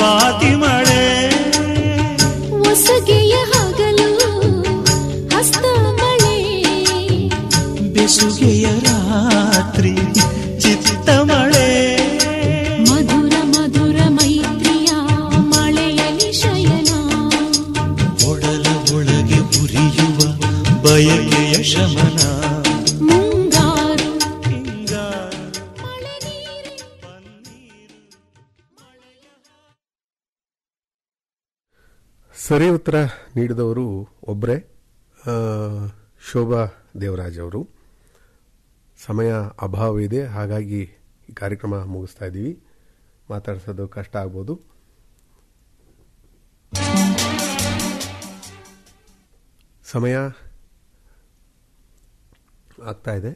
ಸ್ವಾತಿ ಮಳೆ ಹೊಸಗೆಯ ಹಗಲು ಹಸ್ತ ಮಳೆ ಬೆಸುಗೆಯ ರಾತ್ರಿ ಚಿತ್ತ ಮಳೆ ಮಧುರ ಮಧುರ ಮೈತ್ರಿಯ ಮಳೆಯಲಿ ಶಯನ ಒಡಲ ಒಳಗೆ ಉರಿಯುವ ಬಯಕೆಯ ಶಮನ ಮುಂಗಾರು ಹಿಂಗಾರು ಮಳೆ ನೀರೆ ಸರಿ ಉತ್ತರ ನೀಡಿದವರು ಒಬ್ಬರೇ ಶೋಭಾ ದೇವರಾಜ್ ಅವರು ಸಮಯ ಅಭಾವ ಇದೆ ಹಾಗಾಗಿ ಈ ಕಾರ್ಯಕ್ರಮ ಮುಗಿಸ್ತಾ ಇದ್ದೀವಿ ಮಾತಾಡ್ಸೋದು ಕಷ್ಟ ಆಗ್ಬೋದು ಸಮಯ ಆಗ್ತಾ ಇದೆ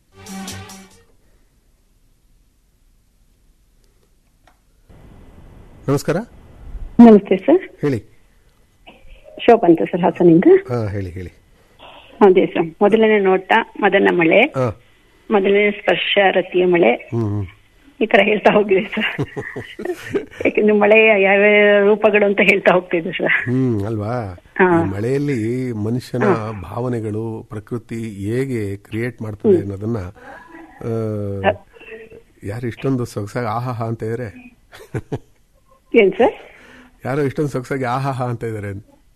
ನಮಸ್ಕಾರ ನಮಸ್ತೆ ಸರ್ ಹೇಳಿ ಶೋಭಾ ಅಂತ ಸರ್ ಹಾಸನಿಂದ ಹಾ ಹೇಳಿ ಹೇಳಿ ಅದೇ ಸರ್ ಮೊದಲನೇ ನೋಟ ಮೊದಲನೇ ಮಳೆ ಹಾ ಮೊದಲನೇ ಸ್ಪರ್ಶ ರತಿಯ ಮಳೆ ಹ್ಮ್ ಹ್ಮ್ ಈ ತರ ಹೇಳ್ತಾ ಹೋಗಿದೆ ಸರ್ ಯಾಕಂದ್ರೆ ಮಳೆಯ ಯಾವ್ಯಾವ ರೂಪಗಳು ಅಂತ ಹೇಳ್ತಾ ಹೋಗ್ತಿದ್ದೆ ಸರ್ ಹ್ಮ್ ಅಲ್ವಾ ಹಾ. ಈ ಮಳೆಯಲ್ಲಿ ಮನುಷ್ಯನ ಭಾವನೆಗಳು ಪ್ರಕೃತಿ ಹೇಗೆ ಕ್ರಿಯೇಟ್ ಮಾಡ್ತದೆ ಅನ್ನೋದನ್ನ ಆ, ಯಾರು ಇಷ್ಟೊಂದು ಸೊಗಸಾಗಿ ಆಹಾಹಾ ಅಂತ ಇದಾರೆ ಏನ್ ಸರ್ ಯಾರೋ ಇಷ್ಟೊಂದು ಸೊಗಸಾಗಿ ಆಹಾಹಾ ಅಂತ ಇದಾರೆ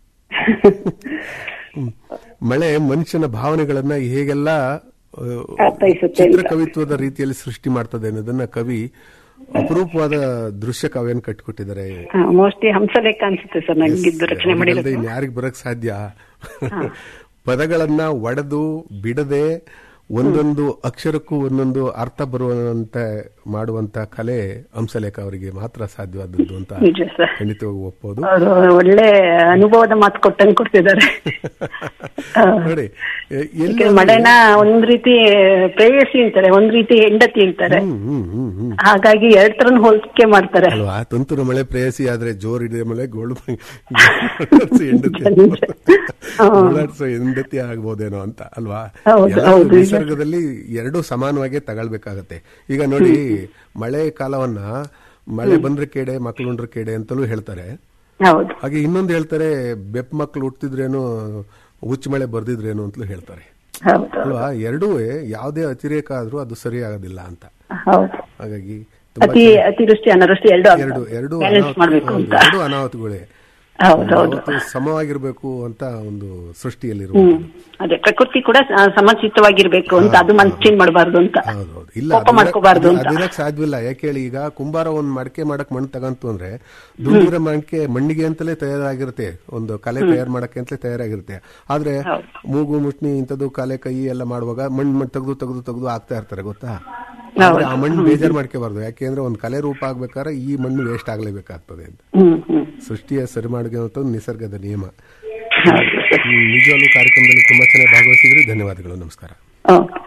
ಹ್ಮ್. ಮಳೆ ಮನುಷ್ಯನ ಭಾವನೆಗಳನ್ನ ಹೇಗೆಲ್ಲ ಆ, ಅರ್ಥೈಸುತ್ತೆ ಅಂತ. ಚಿತ್ರಕವಿತ್ವದ ರೀತಿಯಲ್ಲಿ ಸೃಷ್ಟಿ ಮಾಡ್ತದೆ ಅನ್ನೋದನ್ನ ಕವಿ ಅಪರೂಪವಾದ ದೃಶ್ಯ ಕಾವ್ಯನ ಕಟ್ಟಿಕೊಟ್ಟಿದ್ದಾರೆ ಮೋಸ್ಟ್ಲಿ ಹಂಸಲೇಖ ಅನ್ಸುತ್ತೆ ಸರ್ ನಂಗಿದ್ದು ರಚನೆ ಮಾಡಿರೋದು ಯಾರಿಗೆ ಬರಕ್ ಸಾಧ್ಯ ಪದಗಳನ್ನ ಒಡೆದು ಬಿಡದೆ ಒಂದೊಂದು ಅಕ್ಷರಕ್ಕೂ ಒಂದೊಂದು ಅರ್ಥ ಬರುವಂತೆ ಮಾಡುವಂತ ಕಲೆ ಹಂಸಲೇಖ ಅವರಿಗೆ ಮಾತ್ರ ಸಾಧ್ಯವಾದದ್ದು ಅಂತ ನಿಜ ಸರ್ ಖಂಡಿತವಾಗಿ ಒಪ್ಪೋದು ಅವರು ಒಳ್ಳೆ ಅನುಭವದ ಮಾತು ಕೊಟ್ಟಂಗೆ ಕೊಡ್ತಿದ್ದಾರೆ ನೋಡಿ ಎ- ಎಲ್ಲಿ ಯಾಕಂದ್ರೆ ಮಳೆನ ಒಂದ್ ರೀತಿ ಪ್ರೇಯಸಿ ಅಂತಾರೆ ಒಂದ್ ರೀತಿ ಹೆಂಡತಿ ಅಂತಾರೆ ಹ್ಮ್ ಹ್ಮ್ ಹ್ಮ್ ಹ್ಮ್ ಹಾಗಾಗಿ ಎರಡ್ ತರನ ಹೋಲಿಕೆ ಮಾಡ್ತಾರೆ ಅಲ್ವಾ ತುಂತುರು ಮಳೆ ಪ್ರೇಯಸಿ ಆದ್ರೆ ಜೋರ್ ಹಿಡಿದ ಮಳೆ ಗೋಳು ಗೋಳಾಡ್ಸೋ ಹೆಂಡತಿ ಗೋಳಾಡ್ಸೋ ಹೆಂಡತಿ ಆಗ್ಬೋದೇನೋ ಅಂತ ಅಲ್ವಾ ಹೌದು, ಎಲ್ಲ ಹೌದು, ಈಗ- ನಿಸರ್ಗದಲ್ಲಿ ಎರಡೂ ಸಮಾನವಾಗಿ ತಗೊಳ್ಬೇಕಾಗತ್ತೆ ಈಗ ನೋಡಿ ಮಳೆ ಕಾಲವನ್ನ ಮಳೆ ಬಂದ್ರೆ ಕೇಡೆ ಮಕ್ಕಳುಂಡ್ರೆ ಕೇಡೆ ಅಂತಲೂ ಹೇಳ್ತಾರೆ ಹೌದು ಹಾಗೆ ಇನ್ನೊಂದು ಹೇಳ್ತಾರೆ ಬೆಪ್ ಮಕ್ಕಳು ಹುಟ್ಟಿದ್ರೇನು ಹುಚ್ಚ ಮಳೆ ಬರ್ದಿದ್ರೇನು ಅಂತಲೂ ಹೇಳ್ತಾರೆ ಹೌದು ಅಲ್ವಾ ಎರಡೂ ಯಾವುದೇ ಅತಿರೇಕ ಆದ್ರೂ ಅದು ಸರಿ ಆಗೋದಿಲ್ಲ ಅಂತ ಹೌದು ಹಾಗಾಗಿ ತುಂಬಾ ಅತಿ ಅತಿವೃಷ್ಟಿ ಅನಾವೃಷ್ಟಿ ಎರಡು ಎರಡು ಎರಡು ಬ್ಯಾಲೆನ್ಸ್ ಅನಾಹುತ- ಮಾಡ್ಬೇಕು ಹೌದು, ಅಂತ ಎರಡು ಅನಾಹುತಗಳೇ ಹೌದು ಹೌದು ಯಾವತ್ತೂ ಸಮವಾಗಿರ್ಬೇಕು ಅಂತ ಒಂದು ಸೃಷ್ಟಿಯಲ್ಲಿ ಹ್ಮ್ ಅದೇ ಪ್ರಕೃತಿ ಕೂಡ ಸ- ಸಮಚಿತ್ತವಾಗಿರ್ಬೇಕು ಅಂತ ಅದು ಮನ್ಸಿನ್ ಮಾಡಬಾರ್ದು ಅಂತ ಹೌದು ಹೌದು ಇಲ್ಲ ಕೋಪ ಮಾಡ್ಕೋಬಾರ್ದು ಅಂತ ಅದಿರಕ್ ಸಾಧ್ಯವಿಲ್ಲ ಯಾಕೆ ಹೇಳಿ ಈಗ ಕುಂಬಾರ ಒಂದ್ ಮಡಕೆ ಮಾಡಕ್ ಮಣ್ಣು ತಗಂತು ಅಂದ್ರೆ ದುಂಡಿರ ಮಡಕೆ ಮಣ್ಣಿಗೆ ಅಂತಲೇ ತಯಾರಾಗಿರುತ್ತೆ ಒಂದು ಕಲೆ ತಯಾರು ಮಾಡಕ್ಕೆ ಅಂತಲೇ ತಯಾರಾಗಿರುತ್ತೆ ಆದ್ರೆ ಮೂಗು ಮುಟ್ನಿ ಇಂಥದ್ದು ಕಲೆ ಕೈ ಎಲ್ಲ ಮಾಡುವಾಗ ಮಣ್ಣು ತೆಗೆದು ತೆಗೆದು ತೆಗೆದು ಆಗ್ತಾ ಇರ್ತಾರೆ ಗೊತ್ತಾ ಆದ್ರೆ ಆ ಮಣ್ಣು ಬೇಜಾರ್ ಮಾಡ್ಕೋಬಾರ್ದು ಯಾಕೆಂದ್ರೆ ಒಂದ್ ಕಲೆ ರೂಪ ಆಗ್ಬೇಕಾದ್ರೆ ಈ ಮಣ್ಣು ವೇಸ್ಟ್ ಆಗ್ಲೇಬೇಕಾಗ್ತದೆ ಅಂತ ಹ್ಮ್ ಹ್ಮ್ ಸೃಷ್ಟಿಯ ಸರಿ ಮಾಡುವಂತ ನಿಸರ್ಗದ ನಿಯಮ ಹ್ಮ್, ನಿಜವಾಗ್ಲೂ ಕಾರ್ಯಕ್ರಮದಲ್ಲಿ ತುಂಬಾ ಚೆನ್ನಾಗಿ ಭಾಗವಹಿಸಿದ್ರಿ ಧನ್ಯವಾದಗಳು ನಮಸ್ಕಾರ ಓಕೆ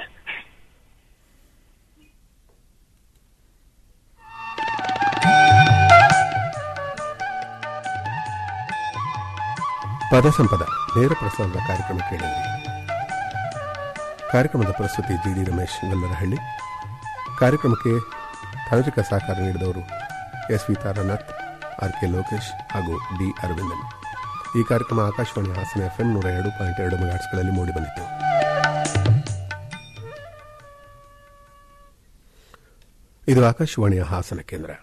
ಪದ ಸಂಪದ ನೇರ ಪ್ರಸಾರದ ಕಾರ್ಯಕ್ರಮ ಕೇಳಿದ್ರಿ ಕಾರ್ಯಕ್ರಮದ ಪ್ರಸ್ತುತಿ ಜಿ ಡಿ ರಮೇಶ್ ಗಲ್ಲರಹಳ್ಳಿ ಕಾರ್ಯಕ್ರಮಕ್ಕೆ ತಾಂತ್ರಿಕ ಸಹಕಾರ ನೀಡಿದವರು S V Taranath R K Lokesh ಹಾಗೂ ಡಿ ಅರವಿಂದನ್ ಈ ಕಾರ್ಯಕ್ರಮ ಆಕಾಶವಾಣಿ ಹಾಸನ ಎಫ್ಎಂ ನೂರ ಎರಡು ಪಾಯಿಂಟ್ ಎರಡು ಮೆಗಾಟ್ಸ್ಗಳಲ್ಲಿ ಮೂಡಿಬಂದಿತು ಇದು ಆಕಾಶವಾಣಿಯ ಹಾಸನ ಕೇಂದ್ರ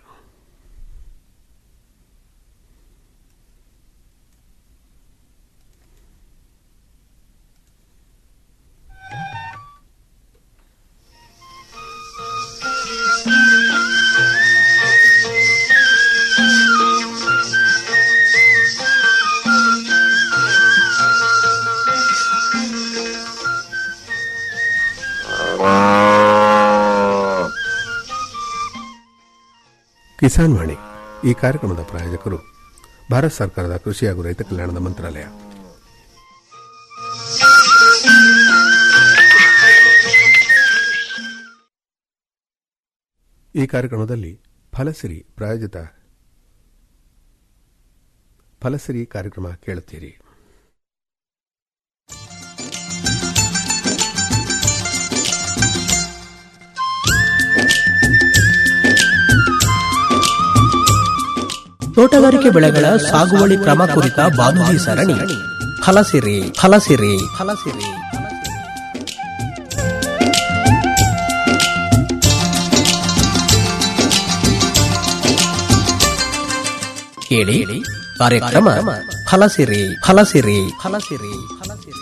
ಕಿಸಾನ್ ವಾಣಿ ಈ ಕಾರ್ಯಕ್ರಮದ ಪ್ರಾಯೋಜಕರು ಭಾರತ ಸರ್ಕಾರದ ಕೃಷಿ ಹಾಗೂ ರೈತ ಕಲ್ಯಾಣದ ಮಂತ್ರಾಲಯ ಈ ಕಾರ್ಯಕ್ರಮದಲ್ಲಿ ಫಲಸಿರಿ ಪ್ರಾಯೋಜಿತ ಫಲಸಿರಿ ಕಾರ್ಯಕ್ರಮ ಕೇಳುತ್ತೀರಿ ತೋಟಗಾರಿಕೆ ಬೆಳೆಗಳ ಸಾಗುವಳಿ ಕ್ರಮ ಕುರಿತ ಬಾನುಲಿ ಸರಣಿ ಫಲಸಿರಿ ಫಲಸಿರಿ ಫಲಸಿರಿ ಕೇಳಿ ಕಾರ್ಯಕ್ರಮ ಫಲಸಿರಿ ಫಲಸಿರಿ ಫಲಸಿರಿ ಫಲಸಿರಿ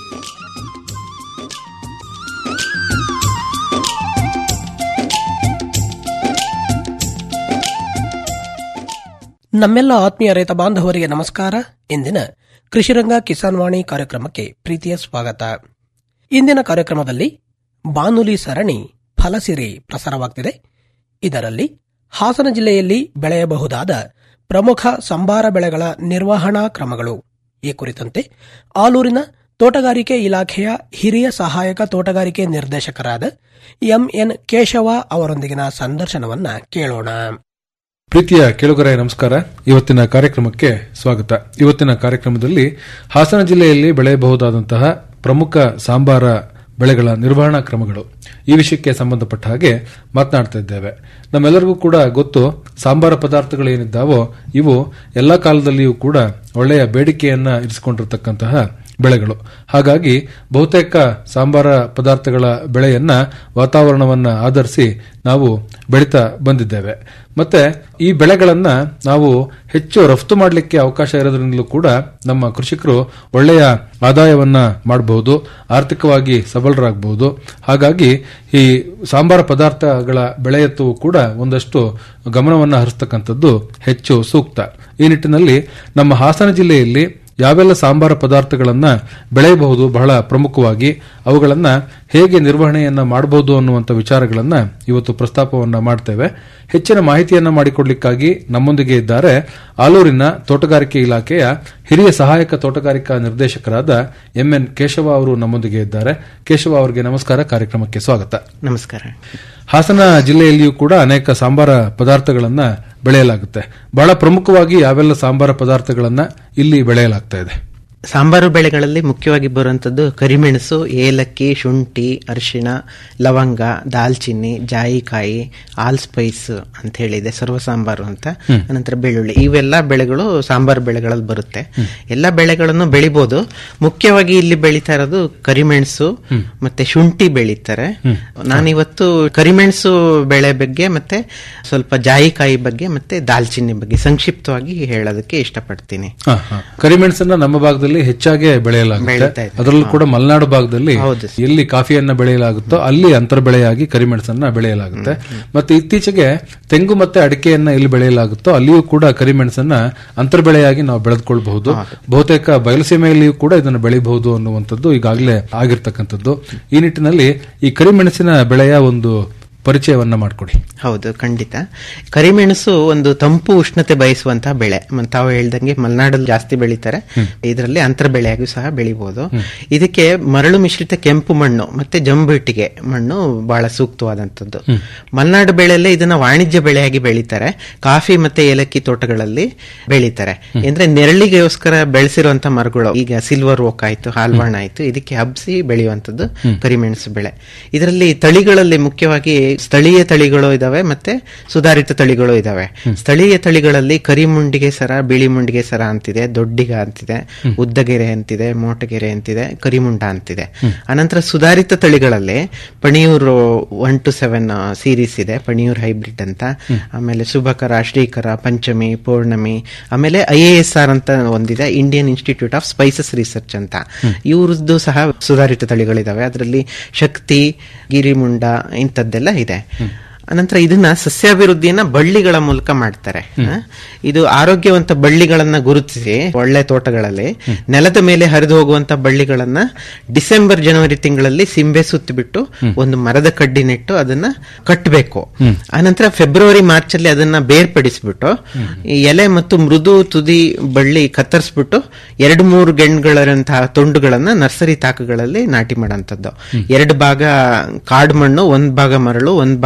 ನಮ್ಮೆಲ್ಲ ಆತ್ಮೀಯ ರೈತ ಬಾಂಧವರಿಗೆ ನಮಸ್ಕಾರ ಇಂದಿನ ಕೃಷಿರಂಗ ಕಿಸಾನ್ ವಾಣಿ ಕಾರ್ಯಕ್ರಮಕ್ಕೆ ಪ್ರೀತಿಯ ಸ್ವಾಗತ ಇಂದಿನ ಕಾರ್ಯಕ್ರಮದಲ್ಲಿ ಬಾನುಲಿ ಸರಣಿ ಫಲಸಿರಿ ಪ್ರಸಾರವಾಗ್ತಿದೆ ಇದರಲ್ಲಿ ಹಾಸನ ಜಿಲ್ಲೆಯಲ್ಲಿ ಬೆಳೆಯಬಹುದಾದ ಪ್ರಮುಖ ಸಂಬಾರ ಬೆಳೆಗಳ ನಿರ್ವಹಣಾ ಕ್ರಮಗಳು ಈ ಕುರಿತಂತೆ ಆಲೂರಿನ ತೋಟಗಾರಿಕೆ ಇಲಾಖೆಯ ಹಿರಿಯ ಸಹಾಯಕ ತೋಟಗಾರಿಕೆ ನಿರ್ದೇಶಕರಾದ ಎಂಎನ್ ಕೇಶವ ಅವರೊಂದಿಗಿನ ಸಂದರ್ಶನವನ್ನ ಕೇಳೋಣ ಪ್ರೀತಿಯ ಕೇಳುಗರೆ ನಮಸ್ಕಾರ ಇವತ್ತಿನ ಕಾರ್ಯಕ್ರಮಕ್ಕೆ ಸ್ವಾಗತ ಇವತ್ತಿನ ಕಾರ್ಯಕ್ರಮದಲ್ಲಿ ಹಾಸನ ಜಿಲ್ಲೆಯಲ್ಲಿ ಬೆಳೆಯಬಹುದಾದಂತಹ ಪ್ರಮುಖ ಸಾಂಬಾರ ಬೆಳೆಗಳ ನಿರ್ವಹಣಾ ಕ್ರಮಗಳು ಈ ವಿಷಯಕ್ಕೆ ಸಂಬಂಧಪಟ್ಟ ಹಾಗೆ ಮಾತನಾಡ್ತಾ ಇದ್ದೇವೆ ನಮ್ಮೆಲ್ಲರಿಗೂ ಕೂಡ ಗೊತ್ತು ಸಾಂಬಾರ ಪದಾರ್ಥಗಳು ಏನಿದ್ದಾವೋ ಇವು ಎಲ್ಲ ಕಾಲದಲ್ಲಿಯೂ ಕೂಡ ಒಳ್ಳೆಯ ಬೇಡಿಕೆಯನ್ನ ಇರಿಸಿಕೊಂಡಿರತಕ್ಕಂತಹ ಬೆಳೆಗಳು ಹಾಗಾಗಿ ಬಹುತೇಕ ಸಾಂಬಾರ ಪದಾರ್ಥಗಳ ಬೆಳೆಯನ್ನ ವಾತಾವರಣವನ್ನ ಆಧರಿಸಿ ನಾವು ಬೆಳೀತಾ ಬಂದಿದ್ದೇವೆ ಮತ್ತೆ ಈ ಬೆಳೆಗಳನ್ನ ನಾವು ಹೆಚ್ಚು ರಫ್ತು ಮಾಡಲಿಕ್ಕೆ ಅವಕಾಶ ಇರೋದ್ರಿಂದಲೂ ಕೂಡ ನಮ್ಮ ಕೃಷಿಕರು ಒಳ್ಳೆಯ ಆದಾಯವನ್ನ ಮಾಡಬಹುದು ಆರ್ಥಿಕವಾಗಿ ಸಬಲರಾಗಬಹುದು ಹಾಗಾಗಿ ಈ ಸಾಂಬಾರ ಪದಾರ್ಥಗಳ ಬೆಳೆಯತ್ತೂ ಕೂಡ ಒಂದಷ್ಟು ಗಮನವನ್ನ ಹರಿಸ್ತಕ್ಕಂಥದ್ದು ಹೆಚ್ಚು ಸೂಕ್ತ ಈ ನಿಟ್ಟಿನಲ್ಲಿ ನಮ್ಮ ಹಾಸನ ಜಿಲ್ಲೆಯಲ್ಲಿ ಯಾವೆಲ್ಲ ಸಾಂಬಾರ ಪದಾರ್ಥಗಳನ್ನ ಬೆಳೆಯಬಹುದು ಬಹಳ ಪ್ರಮುಖವಾಗಿ ಅವುಗಳನ್ನ ಹೇಗೆ ನಿರ್ವಹಣೆಯನ್ನ ಮಾಡಬಹುದು ಅನ್ನುವಂಥ ವಿಚಾರಗಳನ್ನ ಇವತ್ತು ಪ್ರಸ್ತಾಪವನ್ನ ಮಾಡ್ತೇವೆ ಹೆಚ್ಚಿನ ಮಾಹಿತಿಯನ್ನ ಮಾಡಿಕೊಡ್ಲಿಕ್ಕಾಗಿ ನಮ್ಮೊಂದಿಗೆ ಇದ್ದಾರೆ ಆಲೂರಿನ ತೋಟಗಾರಿಕೆ ಇಲಾಖೆಯ ಹಿರಿಯ ಸಹಾಯಕ ತೋಟಗಾರಿಕಾ ನಿರ್ದೇಶಕರಾದ ಎಂಎನ್ ಕೇಶವ ಅವರು ನಮ್ಮೊಂದಿಗೆ ಇದ್ದಾರೆ ಕೇಶವ ಅವರಿಗೆ ನಮಸ್ಕಾರ ಕಾರ್ಯಕ್ರಮಕ್ಕೆ ಸ್ವಾಗತ ನಮಸ್ಕಾರ ಹಾಸನ ಜಿಲ್ಲೆಯಲ್ಲಿಯೂ ಕೂಡ ಅನೇಕ ಸಾಂಬಾರ ಪದಾರ್ಥಗಳನ್ನ ಬೆಳೆಯಲಾಗುತ್ತೆ ಬಹಳ ಪ್ರಮುಖವಾಗಿ ಯಾವೆಲ್ಲ ಸಾಂಬಾರ ಪದಾರ್ಥಗಳನ್ನ ಇಲ್ಲಿ ಬೆಳೆಯಲಾಗ್ತಾ ಇದೆ ಸಾಂಬಾರು ಬೆಳೆಗಳಲ್ಲಿ ಮುಖ್ಯವಾಗಿ ಬರುವಂತದ್ದು ಕರಿಮೆಣಸು ಏಲಕ್ಕಿ ಶುಂಠಿ ಅರಿಶಿಣ ಲವಂಗ ದಾಲ್ಚಿನ್ನಿ ಜಾಯಿಕಾಯಿ ಆಲ್ ಸ್ಪೈಸ್ ಅಂತ ಹೇಳಿದೆ ಸರ್ವ ಸಾಂಬಾರು ಅಂತ ಅನಂತರ ಬೆಳ್ಳುಳ್ಳಿ ಇವೆಲ್ಲ ಬೆಳೆಗಳು ಸಾಂಬಾರು ಬೆಳೆಗಳಲ್ಲಿ ಬರುತ್ತೆ ಎಲ್ಲ ಬೆಳೆಗಳನ್ನು ಬೆಳಿಬಹುದು ಮುಖ್ಯವಾಗಿ ಇಲ್ಲಿ ಬೆಳೀತಾ ಇರೋದು ಕರಿಮೆಣಸು ಮತ್ತೆ ಶುಂಠಿ ಬೆಳೀತಾರೆ ನಾನಿವತ್ತು ಕರಿಮೆಣಸು ಬೆಳೆ ಬಗ್ಗೆ ಮತ್ತೆ ಸ್ವಲ್ಪ ಜಾಯಿಕಾಯಿ ಬಗ್ಗೆ ಮತ್ತೆ ದಾಲ್ಚಿನ್ನಿ ಬಗ್ಗೆ ಸಂಕ್ಷಿಪ್ತವಾಗಿ ಹೇಳೋದಕ್ಕೆ ಇಷ್ಟಪಡ್ತೀನಿ ಹ, ಹ. ಕರಿಮೆಣಸನ್ನ ನಮ್ಮ ಭಾಗದಲ್ಲಿ ಹೆಚ್ಚಾಗಿ ಬೆಳೆಯಲಾಗುತ್ತೆ ಬೆಳೀತಾ ಇದೆ. ಅದರಲ್ಲೂ ಕೂಡ ಮಲೆನಾಡು ಭಾಗದಲ್ಲಿ ಹೌದು ಸರ್. ಎಲ್ಲಿ ಕಾಫಿಯನ್ನ ಬೆಳೆಯಲಾಗುತ್ತೋ ಅಲ್ಲಿ ಅಂತರ ಬೆಳೆಯಾಗಿ ಕರಿಮೆಣಸನ್ನ ಬೆಳೆಯಲಾಗುತ್ತೆ ಮತ್ತೆ ಇತ್ತೀಚೆಗೆ ತೆಂಗು ಮತ್ತೆ ಅಡಿಕೆಯನ್ನ ಎಲ್ಲಿ ಬೆಳೆಯಲಾಗುತ್ತೋ ಅಲ್ಲಿಯೂ ಕೂಡ ಕರಿಮೆಣಸನ್ನ ಅಂತರ ಬೆಳೆಯಾಗಿ ನಾವು ಬೆಳೆದುಕೊಳ್ಬಹುದು ಬಹುತೇಕ ಬಯಲುಸೀಮೆಯಲ್ಲಿಯೂ ಕೂಡ ಇದನ್ನು ಬೆಳೆಯಬಹುದು ಅನ್ನುವಂಥದ್ದು ಈಗಾಗಲೇ ಆಗಿರ್ತಕ್ಕಂಥದ್ದು ಈ ನಿಟ್ಟಿನಲ್ಲಿ ಈ ಕರಿಮೆಣಸಿನ ಬೆಳೆಯ ಒಂದು ಪರಿಚಯವನ್ನ ಮಾಡಿಕೊಡಿ ಹೌದು ಖಂಡಿತ ಕರಿಮೆಣಸು ಒಂದು ತಂಪು ಉಷ್ಣತೆ ಬಯಸುವಂತಹ ಬೆಳೆ ಮ- ತಾವು ಹೇಳ್ದಂಗೆ ಮಲೆನಾಡಲ್ಲಿ ಜಾಸ್ತಿ ಬೆಳೀತಾರೆ ಇದರಲ್ಲಿ ಅಂತರ ಬೆಳೆಯಾಗಿ ಸಹ ಬೆಳಿಬಹುದು ಇದಕ್ಕೆ ಮರಳು ಮಿಶ್ರಿತ ಕೆಂಪು ಮಣ್ಣು ಮತ್ತೆ ಜಂಬಿಟ್ಟಿಗೆ ಮಣ್ಣು ಬಹಳ ಸೂಕ್ತವಾದಂತದ್ದು ಮಲೆನಾಡು ಬೆಳೆಯಲ್ಲೇ ಇದನ್ನ ವಾಣಿಜ್ಯ ಬೆಳೆಯಾಗಿ ಬೆಳೀತಾರೆ ಕಾಫಿ ಮತ್ತೆ ಏಲಕ್ಕಿ ತೋಟಗಳಲ್ಲಿ ಬೆಳೀತಾರೆ ಅಂದ್ರೆ ನೆರಳಿಗೋಸ್ಕರ ಬೆಳೆಸಿರುವಂತ ಮರಗಳು ಈಗ ಸಿಲ್ವರ್ ಓಕ್ ಆಯ್ತು ಹಾಲ್ವಾಣ ಆಯ್ತು ಇದಕ್ಕೆ ಹಬ್ಸಿ ಬೆಳೆಯುವಂತದ್ದು ಕರಿಮೆಣಸು ಬೆಳೆ ಇದರಲ್ಲಿ ತಳಿಗಳಲ್ಲಿ ಮುಖ್ಯವಾಗಿ ಸ್ಥಳೀಯ ತಳಿಗಳು ಇದಾವೆ ಮತ್ತೆ ಸುಧಾರಿತ ತಳಿಗಳು ಇದಾವೆ ಸ್ಥಳೀಯ ತಳಿಗಳಲ್ಲಿ ಕರಿಮುಂಡಿಗೆ ಸರ ಬಿಳಿ ಮುಂಡಿಗೆ ಸರ ಅಂತಿದೆ ದೊಡ್ಡಿಗ ಅಂತಿದೆ ಉದ್ದಗೆರೆ ಅಂತಿದೆ ಮೋಟಗೆರೆ ಅಂತಿದೆ ಕರಿಮುಂಡ ಅಂತಿದೆ ಅನಂತರ ಸುಧಾರಿತ ತಳಿಗಳಲ್ಲಿ Panniyur one two seven series ಇದೆ ಪಣಿಯೂರ್ ಹೈಬ್ರಿಡ್ ಅಂತ ಆಮೇಲೆ ಶುಭಕರ ಶ್ರೀಕರ ಪಂಚಮಿ ಪೌರ್ಣಮಿ ಆಮೇಲೆ ಐ ಎ ಎಸ್ ಆರ್ ಅಂತ ಒಂದಿದೆ Indian institute of spices research ಅಂತ ಇವ್ರದ್ದು ಸಹ ಸುಧಾರಿತ ತಳಿಗಳಿದಾವೆ ಅದರಲ್ಲಿ ಶಕ್ತಿ ಗಿರಿಮುಂಡ ಇಂಥದ್ದೆಲ್ಲ ಇದೆ ಅನಂತರ ಇದನ್ನ ಸಸ್ಯಾಭಿವೃದ್ಧಿಯನ್ನ ಬಳ್ಳಿಗಳ ಮೂಲಕ ಮಾಡ್ತಾರೆ ಹ? ಇದು ಆರೋಗ್ಯವಂತ ಬಳ್ಳಿಗಳನ್ನ ಗುರುತಿಸಿ ಒಳ್ಳೆ ತೋಟಗಳಲ್ಲಿ ನೆಲದ ಮೇಲೆ ಹರಿದು ಹೋಗುವಂತ ಬಳ್ಳಿಗಳನ್ನ ಡಿಸೆಂಬರ್ ಜನವರಿ ತಿಂಗಳಲ್ಲಿ ಸಿಂಬೆ ಸುತ್ತಿಬಿಟ್ಟು ಒಂದು ಮರದ ಕಡ್ಡಿ ನೆಟ್ಟು ಅದನ್ನ ಕಟ್ಟಬೇಕು ಅನಂತರ ಫೆಬ್ರವರಿ ಮಾರ್ಚ್ ಅಲ್ಲಿ ಅದನ್ನ ಬೇರ್ಪಡಿಸ್ಬಿಟ್ಟು ಈ ಎಲೆ ಮತ್ತು ಮೃದು ತುದಿ ಬಳ್ಳಿ ಕತ್ತರಿಸ್ಬಿಟ್ಟು ಎರಡು ಮೂರು ಗೆಣ್ಗಳಂತಹ ತುಂಡುಗಳನ್ನ ನರ್ಸರಿ ತಾಕುಗಳಲ್ಲಿ ನಾಟಿ ಮಾಡೋಂಥದ್ದು ಎರಡು ಭಾಗ ಕಾಡು ಮಣ್ಣು ಒಂದ್ ಭಾಗ ಮರಳು ಒಂದ್ ಭಾಗ ಕೊಟ್ಟಿಗೆ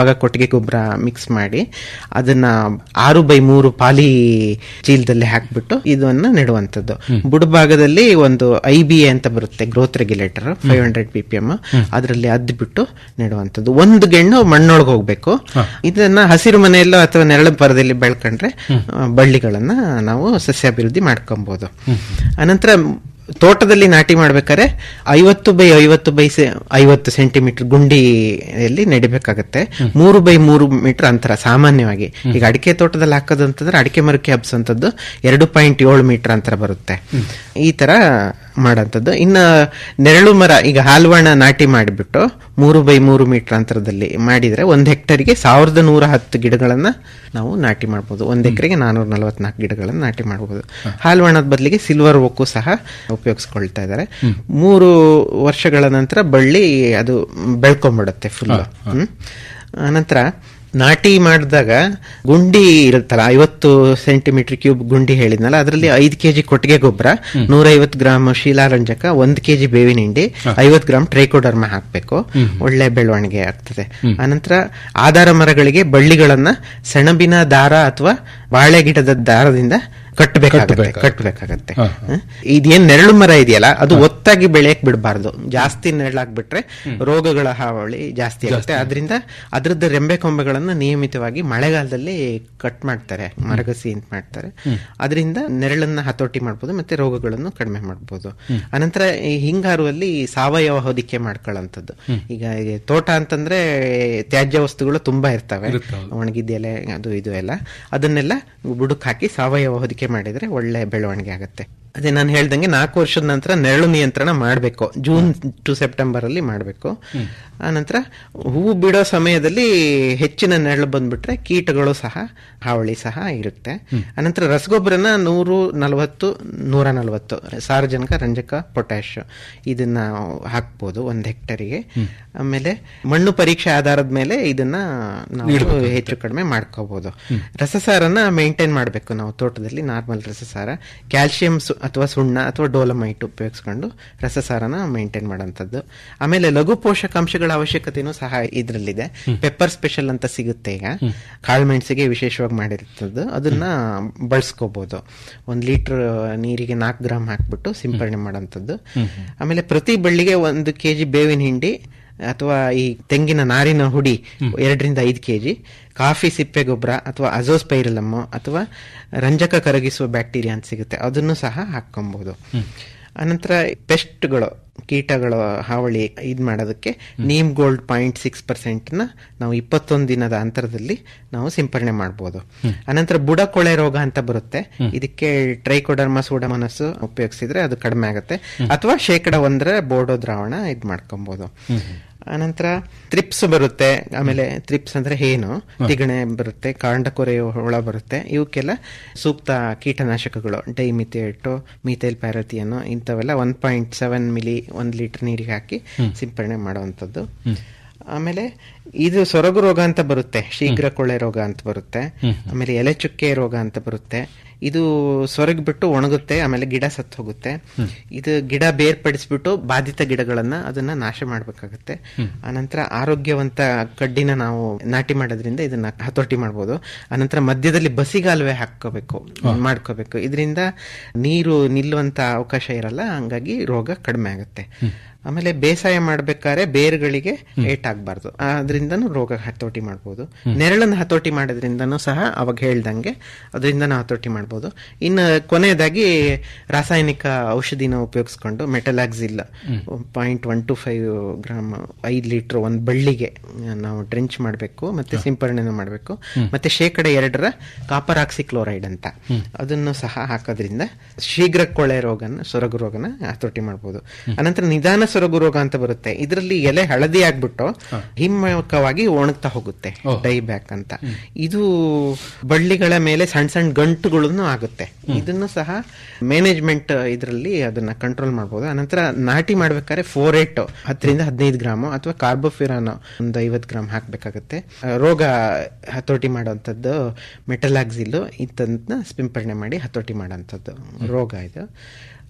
ಗೊಬ್ಬರ ಮಿಕ್ಸ್ ಮಾಡಿ ಅದನ್ನ ಆರು ಬೈ ಮೂರು ಪಾಲಿ ಚೀಲದಲ್ಲಿ ಹಾಕ್ಬಿಟ್ಟು ಇದನ್ನ ನೆಡುವಂಥದ್ದು ಬುಡಭಾಗದಲ್ಲಿ ಒಂದು ಐ ಬಿ ಎ ಅಂತ ಬರುತ್ತೆ growth regulator five hundred B P M ಅದರಲ್ಲಿ ಅದ್ಬಿಟ್ಟು ನೆಡುವಂಥದ್ದು ಒಂದು ಗೆಣ್ಣು ಮಣ್ಣೊಳಗೆ ಹೋಗ್ಬೇಕು ಇದನ್ನ ಹಸಿರು ಮನೆಯಲ್ಲೋ ಅಥವಾ ನೆರಳು ಪರದಲ್ಲಿ ಬೆಳ್ಕೊಂಡ್ರೆ ಆ, ಬಳ್ಳಿಗಳನ್ನ ನಾವು ಸಸ್ಯಾಭಿವೃದ್ಧಿ ಮಾಡ್ಕೊಬಹುದು ಅನಂತರ ತೋಟದಲ್ಲಿ ನಾಟಿ ಮಾಡ್ಬೇಕಾದ್ರೆ ಐವತ್ತು ಬೈ ಐವತ್ತು ಬೈ ಸೆ- ಐವತ್ತು ಸೆಂಟಿಮೀಟರ್ ಗುಂಡಿಯಲ್ಲಿ ನೆಡಿಬೇಕಾಗತ್ತೆ ಮೂರು ಬೈ ಮೂರು ಮೀಟರ್ ಅಂತರ ಸಾಮಾನ್ಯವಾಗಿ ಈಗ ಅಡಿಕೆ ತೋಟದಲ್ಲಿ ಹಾಕೋದು ಅಂತಂದ್ರೆ ಅಡಿಕೆ ಮರಕ್ಕೆ ಹಬ್ಸಂತದ್ದು ಎರಡು ಪಾಯಿಂಟ್ ಏಳು ಮೀಟರ್ ಅಂತರ ಬರುತ್ತೆ ಈ ತರ ಮಾಡೋಂಥದ್ದು ಇನ್ನ ನೆರಳು ಮರ ಈಗ ಹಾಲ್ವಣ ನಾಟಿ ಮಾಡಿಬಿಟ್ಟು ಮೂರು ಬೈ ಮೂರು ಮೀಟರ್ ಅಂತರದಲ್ಲಿ ಮಾಡಿದ್ರೆ ಒಂದ್ ಹೆಕ್ಟರ್ಗೆ ಸಾವಿರದ ನೂರ ಹತ್ತು ಗಿಡಗಳನ್ನ ನಾವು ನಾಟಿ ಮಾಡ್ಬೋದು ಒಂದ್ ಎಕರೆಗೆ ನಾನೂರ ನಲವತ್ನಾಲ್ಕು ಗಿಡಗಳನ್ನ ನಾಟಿ ಮಾಡಬಹುದು ಹಾಲ್ವಣದ ಬದಲಿಗೆ ಸಿಲ್ವರ್ ಓಕು ಸಹ ಉಪಯೋಗಿಸ್ಕೊಳ್ತಾ ಇದ್ದಾರೆ ಮೂರು ವರ್ಷಗಳ ನಂತರ ಬಳ್ಳಿ ಅದು ಬೆಳ್ಕೊಂಡ್ಬಿಡುತ್ತೆ ಫುಲ್ ನಂತರ ನಾಟಿ ಮಾಡಿದಾಗ ಗುಂಡಿ ಇರುತ್ತಲ್ಲ ಐವತ್ತು ಸೆಂಟಿಮೀಟರ್ ಕ್ಯೂಬ್ ಗುಂಡಿ ಹೇಳಿದ್ನಲ್ಲ ಅದರಲ್ಲಿ ಐದು ಕೆಜಿ ಕೊಟ್ಟಿಗೆ ಗೊಬ್ಬರ ನೂರೈವತ್ತು ಗ್ರಾಮ್ ಶೀಲಾರಂಜಕ ಒಂದ್ ಕೆಜಿ ಬೇವಿನ ಹಿಂಡಿ ಐವತ್ತು ಗ್ರಾಮ್ ಟ್ರೈಕೋಡರ್ಮ ಹಾಕ್ಬೇಕು ಒಳ್ಳೆ ಬೆಳವಣಿಗೆ ಆಗ್ತದೆ ಅನಂತರ ಆಧಾರ ಮರಗಳಿಗೆ ಬಳ್ಳಿಗಳನ್ನ ಸೆಣಬಿನ ದಾರ ಅಥವಾ ಬಾಳೆ ಗಿಡದ ದಾರದಿಂದ ಕಟ್ಟಬೇಕಾಗತ್ತೆ ಕಟ್ಟಬೇಕಾಗತ್ತೆ ಇದೇನ್ ನೆರಳು ಮರ ಇದೆಯಲ್ಲ ಅದು ಒತ್ತಾಗಿ ಬೆಳೆಯಕ್ ಬಿಡಬಾರ್ದು ಜಾಸ್ತಿ ನೆರಳಾಗ್ಬಿಟ್ರೆ ರೋಗಗಳ ಹಾವಳಿ ಜಾಸ್ತಿ ಆಗುತ್ತೆ ಅದರಿಂದ ಅದ್ರದ್ದು ರೆಂಬೆ ಕೊಂಬೆಗಳನ್ನು ನಿಯಮಿತವಾಗಿ ಮಳೆಗಾಲದಲ್ಲಿ ಕಟ್ ಮಾಡ್ತಾರೆ ಮರಗಸಿ ಅಂತ ಮಾಡ್ತಾರೆ ಅದರಿಂದ ನೆರಳನ್ನ ಹತೋಟಿ ಮಾಡ್ಬೋದು ಮತ್ತೆ ರೋಗಗಳನ್ನು ಕಡಿಮೆ ಮಾಡ್ಬೋದು ಅನಂತರ ಈ ಹಿಂಗಾರುವಲ್ಲಿ ಸಾವಯವ ಹೊದಿಕೆ ಮಾಡ್ಕೊಳ್ಳೋಂಥದ್ದು ಈಗ ಈ ತೋಟ ಅಂತಂದ್ರೆ ತ್ಯಾಜ್ಯ ವಸ್ತುಗಳು ತುಂಬಾ ಇರ್ತವೆ ಒಣಗಿದ ಎಲೆ ಅದು ಇದು ಎಲ್ಲ ಅದನ್ನೆಲ್ಲ ಬುಡಕ್ ಹಾಕಿ ಸಾವಯವ ಹೊದಿಕೆ ಮಾಡಿದ್ರೆ ಒಳ್ಳೆ ಬೆಳವಣಿಗೆ ಆಗುತ್ತೆ ಅದೇ ನಾನು ಹೇಳ್ದಂಗೆ ನಾಲ್ಕು ವರ್ಷದ ನಂತರ ನೆರಳು ನಿಯಂತ್ರಣ ಮಾಡಬೇಕು ಜೂನ್ ಟು ಸೆಪ್ಟೆಂಬರ್ ಅಲ್ಲಿ ಮಾಡಬೇಕು ಆನಂತರ ಹೂವು ಬಿಡೋ ಸಮಯದಲ್ಲಿ ಹೆಚ್ಚಿನ ನೆರಳು ಬಂದ್ಬಿಟ್ರೆ ಕೀಟಗಳು ಸಹ ಹಾವಳಿ ಸಹ ಇರುತ್ತೆ ಅನಂತರ ರಸಗೊಬ್ಬರನ ನೂರು ನಲವತ್ತು ನೂರ ನಲವತ್ತು ಸಾರಜನಕ ರಂಜಕ ಪೊಟ್ಯಾಶ್ ಇದನ್ನ ಹಾಕ್ಬೋದು ಒಂದು ಹೆಕ್ಟರಿಗೆ ಆಮೇಲೆ ಮಣ್ಣು ಪರೀಕ್ಷೆ ಆಧಾರದ ಮೇಲೆ ಇದನ್ನ ನಾವು ಹೆಚ್ಚು ಕಡಿಮೆ ಮಾಡ್ಕೋಬಹುದು ರಸಸಾರನ ಮೇಂಟೈನ್ ಮಾಡಬೇಕು ನಾವು ತೋಟದಲ್ಲಿ ನಾರ್ಮಲ್ ರಸಸಾರ ಕ್ಯಾಲ್ಸಿಯಂ ಅಥವಾ ಸುಣ್ಣ ಅಥವಾ ಡೋಲಮೈಟ್ ಉಪಯೋಗಿಸ್ಕೊಂಡು ರಸಸಾರನ ಮೇಂಟೈನ್ ಮಾಡೋಂಥದ್ದು ಆಮೇಲೆ ಲಘು ಪೋಷಕಾಂಶಗಳ ಅವಶ್ಯಕತೆನೂ ಸಹ ಇದರಲ್ಲಿದೆ ಪೆಪ್ಪರ್ ಸ್ಪೆಷಲ್ ಅಂತ ಸಿಗುತ್ತೆ ಈಗ ಕಾಳುಮೆಣಸಿಗೆ ವಿಶೇಷವಾಗಿ ಮಾಡಿರ್ತದ್ದು ಅದನ್ನ ಬಳಸ್ಕೋಬಹುದು ಒಂದ್ ಲೀಟರ್ ನೀರಿಗೆ ನಾಲ್ಕು ಗ್ರಾಮ್ ಹಾಕ್ಬಿಟ್ಟು ಸಿಂಪರಣೆ ಮಾಡೋಂಥದ್ದು ಆಮೇಲೆ ಪ್ರತಿ ಬಳ್ಳಿಗೆ ಒಂದು ಕೆಜಿ ಬೇವಿನ ಹಿಂಡಿ ಅಥವಾ ಈ ತೆಂಗಿನ ನಾರಿನ ಹುಡಿ ಎರಡರಿಂದ ಐದು ಕೆಜಿ ಕಾಫಿ ಸಿಪ್ಪೆ ಗೊಬ್ಬರ ಅಥವಾ ಅಜೋಸ್ಪೈರಲಮ್ ಅಥವಾ ರಂಜಕ ಕರಗಿಸುವ ಬ್ಯಾಕ್ಟೀರಿಯಾ ಅಂತ ಸಿಗುತ್ತೆ ಅದನ್ನು ಸಹ ಹಾಕೊಬಹುದು ಅನಂತರ ಪೆಸ್ಟ್ಗಳು ಕೀಟಗಳ ಹಾವಳಿ ಇದ್ ಮಾಡೋದಕ್ಕೆ neem gold point six percent ನ ನಾವು ಇಪ್ಪತ್ತೊಂದು ದಿನದ ಅಂತರದಲ್ಲಿ ನಾವು ಸಿಂಪರಣೆ ಮಾಡಬಹುದು ಅನಂತರ ಬುಡ ಕೊಳೆ ರೋಗ ಅಂತ ಬರುತ್ತೆ ಇದಕ್ಕೆ ಟ್ರೈಕೋಡರ್ಮ ಸೂಡಮನಸ್ಸು ಉಪಯೋಗಿಸಿದ್ರೆ ಅದು ಕಡಿಮೆ ಆಗುತ್ತೆ ಅಥವಾ ಶೇಕಡ ಒಂದರ ಬೋರ್ಡೋ ದ್ರಾವಣ ಇದ್ ಮಾಡ್ಕೊಬಹುದು ಅನಂತರ ತ್ರಿಪ್ಸ್ ಬರುತ್ತೆ ಆಮೇಲೆ ತ್ರಿಪ್ಸ್ ಅಂದ್ರೆ ಏನು ತಿಗಣೆ ಬರುತ್ತೆ ಕಾಂಡಕೊರೆ ಹುಳ ಬರುತ್ತೆ ಇವಕ್ಕೆಲ್ಲ ಸೂಕ್ತ ಕೀಟನಾಶಕಗಳು ಡೈಮಿಥೇಟು ಮೀಥೈಲ್ ಪ್ಯಾರತಿಯನ್ನು ಇಂಥವೆಲ್ಲ ಒನ್ ಪಾಯಿಂಟ್ ಸೆವೆನ್ ಮಿಲಿ ಒಂದ್ ಲೀಟರ್ ನೀರಿಗೆ ಹಾಕಿ ಸಿಂಪರಣೆ ಮಾಡುವಂಥದ್ದು ಆಮೇಲೆ ಇದು ಸೊರಗು ರೋಗ ಅಂತ ಬರುತ್ತೆ ಶೀಘ್ರ ಕೊಳೆ ರೋಗ ಅಂತ ಬರುತ್ತೆ ಆಮೇಲೆ ಎಲೆ ಚುಕ್ಕೆ ರೋಗ ಅಂತ ಬರುತ್ತೆ ಇದು ಸೊರಗ್ ಬಿಟ್ಟು ಒಣಗುತ್ತೆ ಆಮೇಲೆ ಗಿಡ ಸತ್ತು ಹೋಗುತ್ತೆ ಇದು ಗಿಡ ಬೇರ್ಪಡಿಸ್ಬಿಟ್ಟು ಬಾಧಿತ ಗಿಡಗಳನ್ನ ಅದನ್ನ ನಾಶ ಮಾಡ್ಬೇಕಾಗತ್ತೆ ಅನಂತರ ಆರೋಗ್ಯವಂತ ಕಡ್ಡಿನ ನಾವು ನಾಟಿ ಮಾಡೋದ್ರಿಂದ ಇದನ್ನ ಹತೋಟಿ ಮಾಡ್ಬೋದು ಅನಂತರ ಮಧ್ಯದಲ್ಲಿ ಬಸಿಗಾಲುವೆ ಹಾಕೋಬೇಕು ಮಾಡ್ಕೋಬೇಕು ಇದರಿಂದ ನೀರು ನಿಲ್ಲುವಂತ ಅವಕಾಶ ಇರಲ್ಲ ಹಂಗಾಗಿ ರೋಗ ಕಡಿಮೆ ಆಗುತ್ತೆ ಆಮೇಲೆ ಬೇಸಾಯ ಮಾಡ್ಬೇಕಾದ್ರೆ ಬೇರುಗಳಿಗೆ ಏಟಾಗಬಾರ್ದು ಅದರಿಂದನೂ ರೋಗ ಹತೋಟಿ ಮಾಡ್ಬೋದು ನೆರಳನ್ನು ಹತೋಟಿ ಮಾಡೋದ್ರಿಂದನೂ ಸಹ ಅವಾಗ ಹೇಳ್ದಂಗೆ ಅದರಿಂದ ಹತೋಟಿ ಮಾಡ್ಬೋದು ಇನ್ನು ಕೊನೆಯದಾಗಿ ರಾಸಾಯನಿಕ ಔಷಧಿನ ಉಪಯೋಗಿಸ್ಕೊಂಡು metalaxyl point one two five gram ಐದು ಲೀಟರ್ ಒಂದು ಬಳ್ಳಿಗೆ ನಾವು ಡ್ರೆಂಚ್ ಮಾಡಬೇಕು ಮತ್ತೆ ಸಿಂಪರಣೆನೂ ಮಾಡಬೇಕು ಮತ್ತೆ ಶೇಕಡ ಎರಡರ ಕಾಪರ್ ಆಕ್ಸಿಕ್ಲೋರೈಡ್ ಅಂತ ಅದನ್ನು ಸಹ ಹಾಕೋದ್ರಿಂದ ಶೀಘ್ರ ಕೊಳೆ ರೋಗನ ಸೊರಗು ರೋಗನ ಹತೋಟಿ ಮಾಡಬಹುದು ಅನಂತರ ನಿಧಾನ ಸೊರಗು ರೋಗ ಅಂತ ಬರುತ್ತೆ ಇದರಲ್ಲಿ ಎಲೆ ಹಳದಿ ಆಗ್ಬಿಟ್ಟು ಹಿಮ್ಮುಖವಾಗಿ ಒಣಗ್ತಾ ಹೋಗುತ್ತೆ ಡೈ ಬ್ಯಾಕ್ ಅಂತ ಇದು ಬಳ್ಳಿಗಳ ಮೇಲೆ ಸಣ್ಣ ಸಣ್ಣ ಗಂಟುಗಳನ್ನು ಆಗುತ್ತೆ ಇದನ್ನು ಸಹ ಮ್ಯಾನೇಜ್ಮೆಂಟ್ ಇದರಲ್ಲಿ ಅದನ್ನ ಕಂಟ್ರೋಲ್ ಮಾಡಬಹುದು ಅನಂತರ ನಾಟಿ ಮಾಡ್ಬೇಕಾದ್ರೆ ಫೋರ್ ಏಟ್ ಹತ್ತರಿಂದ ಹದಿನೈದು ಗ್ರಾಮ್ ಅಥವಾ ಕಾರ್ಬೋಫಿರಾನ್ ಒಂದು ಐವತ್ತು ಗ್ರಾಮ್ ಹಾಕ್ಬೇಕಾಗತ್ತೆ ರೋಗ ಹತೋಟಿ ಮಾಡುವಂಥದ್ದು ಮೆಟಲಾಕ್ಸಿಲ್ ಇಂಥದನ್ನ ಸಿಂಪರಣೆ ಮಾಡಿ ಹತೋಟಿ ಮಾಡೋಂಥದ್ದು ರೋಗ ಇದು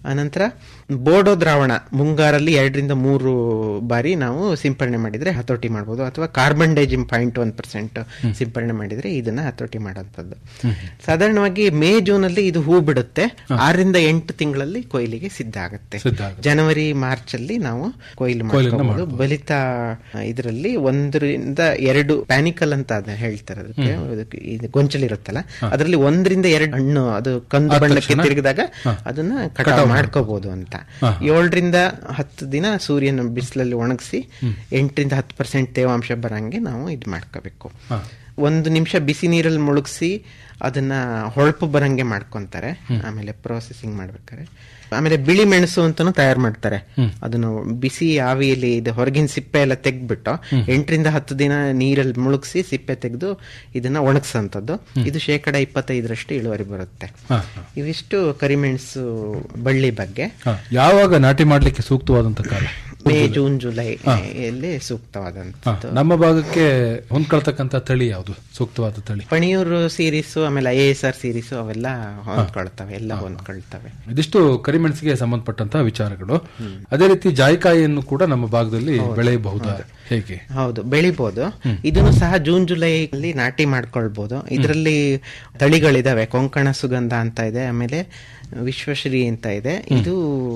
ಅನಂತರ ಬೋಡೋ ದ್ರಾವಣ ಮುಂಗಾರಲ್ಲಿ ಎರಡರಿಂದ ಮೂರು ಬಾರಿ ನಾವು ಸಿಂಪರಣೆ ಮಾಡಿದ್ರೆ ಹತೋಟಿ ಮಾಡಬಹುದು ಅಥವಾ carbendazim point one percent ಸಿಂಪರಣೆ ಮಾಡಿದ್ರೆ ಇದನ್ನ ಹತೋಟಿ ಮಾಡೋಂಥದ್ದು ಸಾಧಾರಣವಾಗಿ ಮೇ ಜೂನ್ ಅಲ್ಲಿ ಇದು ಹೂ ಬಿಡುತ್ತೆ ಆರರಿಂದ ಎಂಟು ತಿಂಗಳಲ್ಲಿ ಕೊಯ್ಲಿಗೆ ಸಿದ್ಧ ಆಗುತ್ತೆ ಸಿದ್ಧ ಆಗುತ್ತೆ. ಜನವರಿ ಮಾರ್ಚ್ ಅಲ್ಲಿ ನಾವು ಕೊಯ್ಲು ಕೊಯ್ಲನ್ನ ಮಾಡಬಹುದು ಬಲಿತ ಇದರಲ್ಲಿ ಒಂದರಿಂದ ಎರಡು ಪ್ಯಾನಿಕಲ್ ಅಂತ ಅದ ಹೇಳ್ತಾರೆ ಅದಕ್ಕೆ ಅದಕ್ಕೆ ಇದು ಗೊಂಚಲಿರುತ್ತಲ್ಲ ಅದರಲ್ಲಿ ಒಂದರಿಂದ ಎರಡು ಹಣ್ಣು ಅದು ಕಂದು ಆದ ಬಣ್ಣಕ್ಕೆ ತಕ್ಷಣ? ತಿರುಗಿದಾಗ ಹಾ. ಅದನ್ನ ಕಟಾವು ಕಟಾವ್ ಮಾಡ್ಕೋಬಹುದು ಅಂತ ಏಳರಿಂದ ಹತ್ತು ದಿನ ಸೂರ್ಯನ ಬಿಸಿಲಲ್ಲಿ ಒಣಗಿಸಿ ಎಂಟರಿಂದ ಹತ್ತು ಪರ್ಸೆಂಟ್ ತೇವಾಂಶ ಬರಂಗೆ ನಾವು ಇದು ಮಾಡ್ಕೋಬೇಕು ಹಾ. ಒಂದು ನಿಮಿಷ ಬಿಸಿ ನೀರಲ್ಲಿ ಮುಳುಗಿಸಿ ಅದನ್ನ ಹೊಳಪು ಬರಂಗೆ ಮಾಡ್ಕೊಂತಾರೆ ಆಮೇಲೆ ಪ್ರೊಸೆಸಿಂಗ್ ಮಾಡ್ಬೇಕಾರೆ ಆಮೇಲೆ ಬಿಳಿ ಮೆಣಸು ಅಂತಾನು ತಯಾರು ಮಾಡ್ತಾರೆ ಅದನ್ನು ಬಿಸಿ ಆವಿಯಲ್ಲಿ ಇದು ಹೊರಗಿನ ಸಿಪ್ಪೆ ಎಲ್ಲ ತೆಗ್ದ್ಬಿಟ್ಟು ಎಂಟರಿಂದ ಹತ್ತು ದಿನ ನೀರಲ್ಲಿ ಮುಳುಗಿಸಿ ಸಿಪ್ಪೆ ತೆಗೆದು ಇದನ್ನ ಒಣಗಿಸೋಂಥದ್ದು ಇದು ಶೇಕಡ ಇಪ್ಪತ್ತೈದರಷ್ಟು ಇಳುವರಿ ಬರುತ್ತೆ ಹಾ, ಹಾ. ಇವಿಷ್ಟು ಕರಿಮೆಣಸು ಬಳ್ಳಿ ಬಗ್ಗೆ ಹಾ. ಯಾವಾಗ ನಾಟಿ ಮಾಡ್ಲಿಕ್ಕೆ ಸೂಕ್ತವಾದಂತ ಕಾಲ ಮೇ ಜೂನ್ ಜುಲೈ ಅಲ್ಲಿ ಸೂಕ್ತವಾದಂತ ಹಾ. ನಮ್ಮ ಭಾಗಕ್ಕೆ ಹೊಂದ್ಕೊಳ್ತಕ್ಕಂತ ತಳಿ ಯಾವುದು ಸೂಕ್ತವಾದ ತಳಿ ಪಣಿಯೂರು ಸೀರೀಸು ಆಮೇಲೆ ಐ ಎಸ್ ಆರ್ ಸೀರೀಸು ಅವೆಲ್ಲ ಹೊಂದ್ಕೊಳ್ತವೆ ಎಲ್ಲ ಹೊಂದ್ಕೊಳ್ತವೆ ಇದಿಷ್ಟು ಕರಿಮೆಣಸಿಗೆ ಸಂಬಂಧಪಟ್ಟಂತಹ ವಿಚಾರಗಳು ಅದೇ ರೀತಿ ಜಾಯಿಕಾಯಿಯನ್ನು ಕೂಡ ನಮ್ಮ ಭಾಗದಲ್ಲಿ ಬೆಳೆಯಬಹುದಾ ಹೇಗೆ ಹೌದು ಬೆಳಿಬಹುದು ಇದನ್ನು ಸಹ ಜೂನ್ ಜುಲೈ ಅಲ್ಲಿ ನಾಟಿ ಮಾಡ್ಕೊಳ್ಬಹುದು ಇದರಲ್ಲಿ ತಳಿಗಳಿದಾವೆ ಕೊಂಕಣ ಸುಗಂಧ ಅಂತ ಇದೆ ಆಮೇಲೆ ವಿಶ್ವಶ್ರೀ ಅಂತ ಇದೆ ಇದು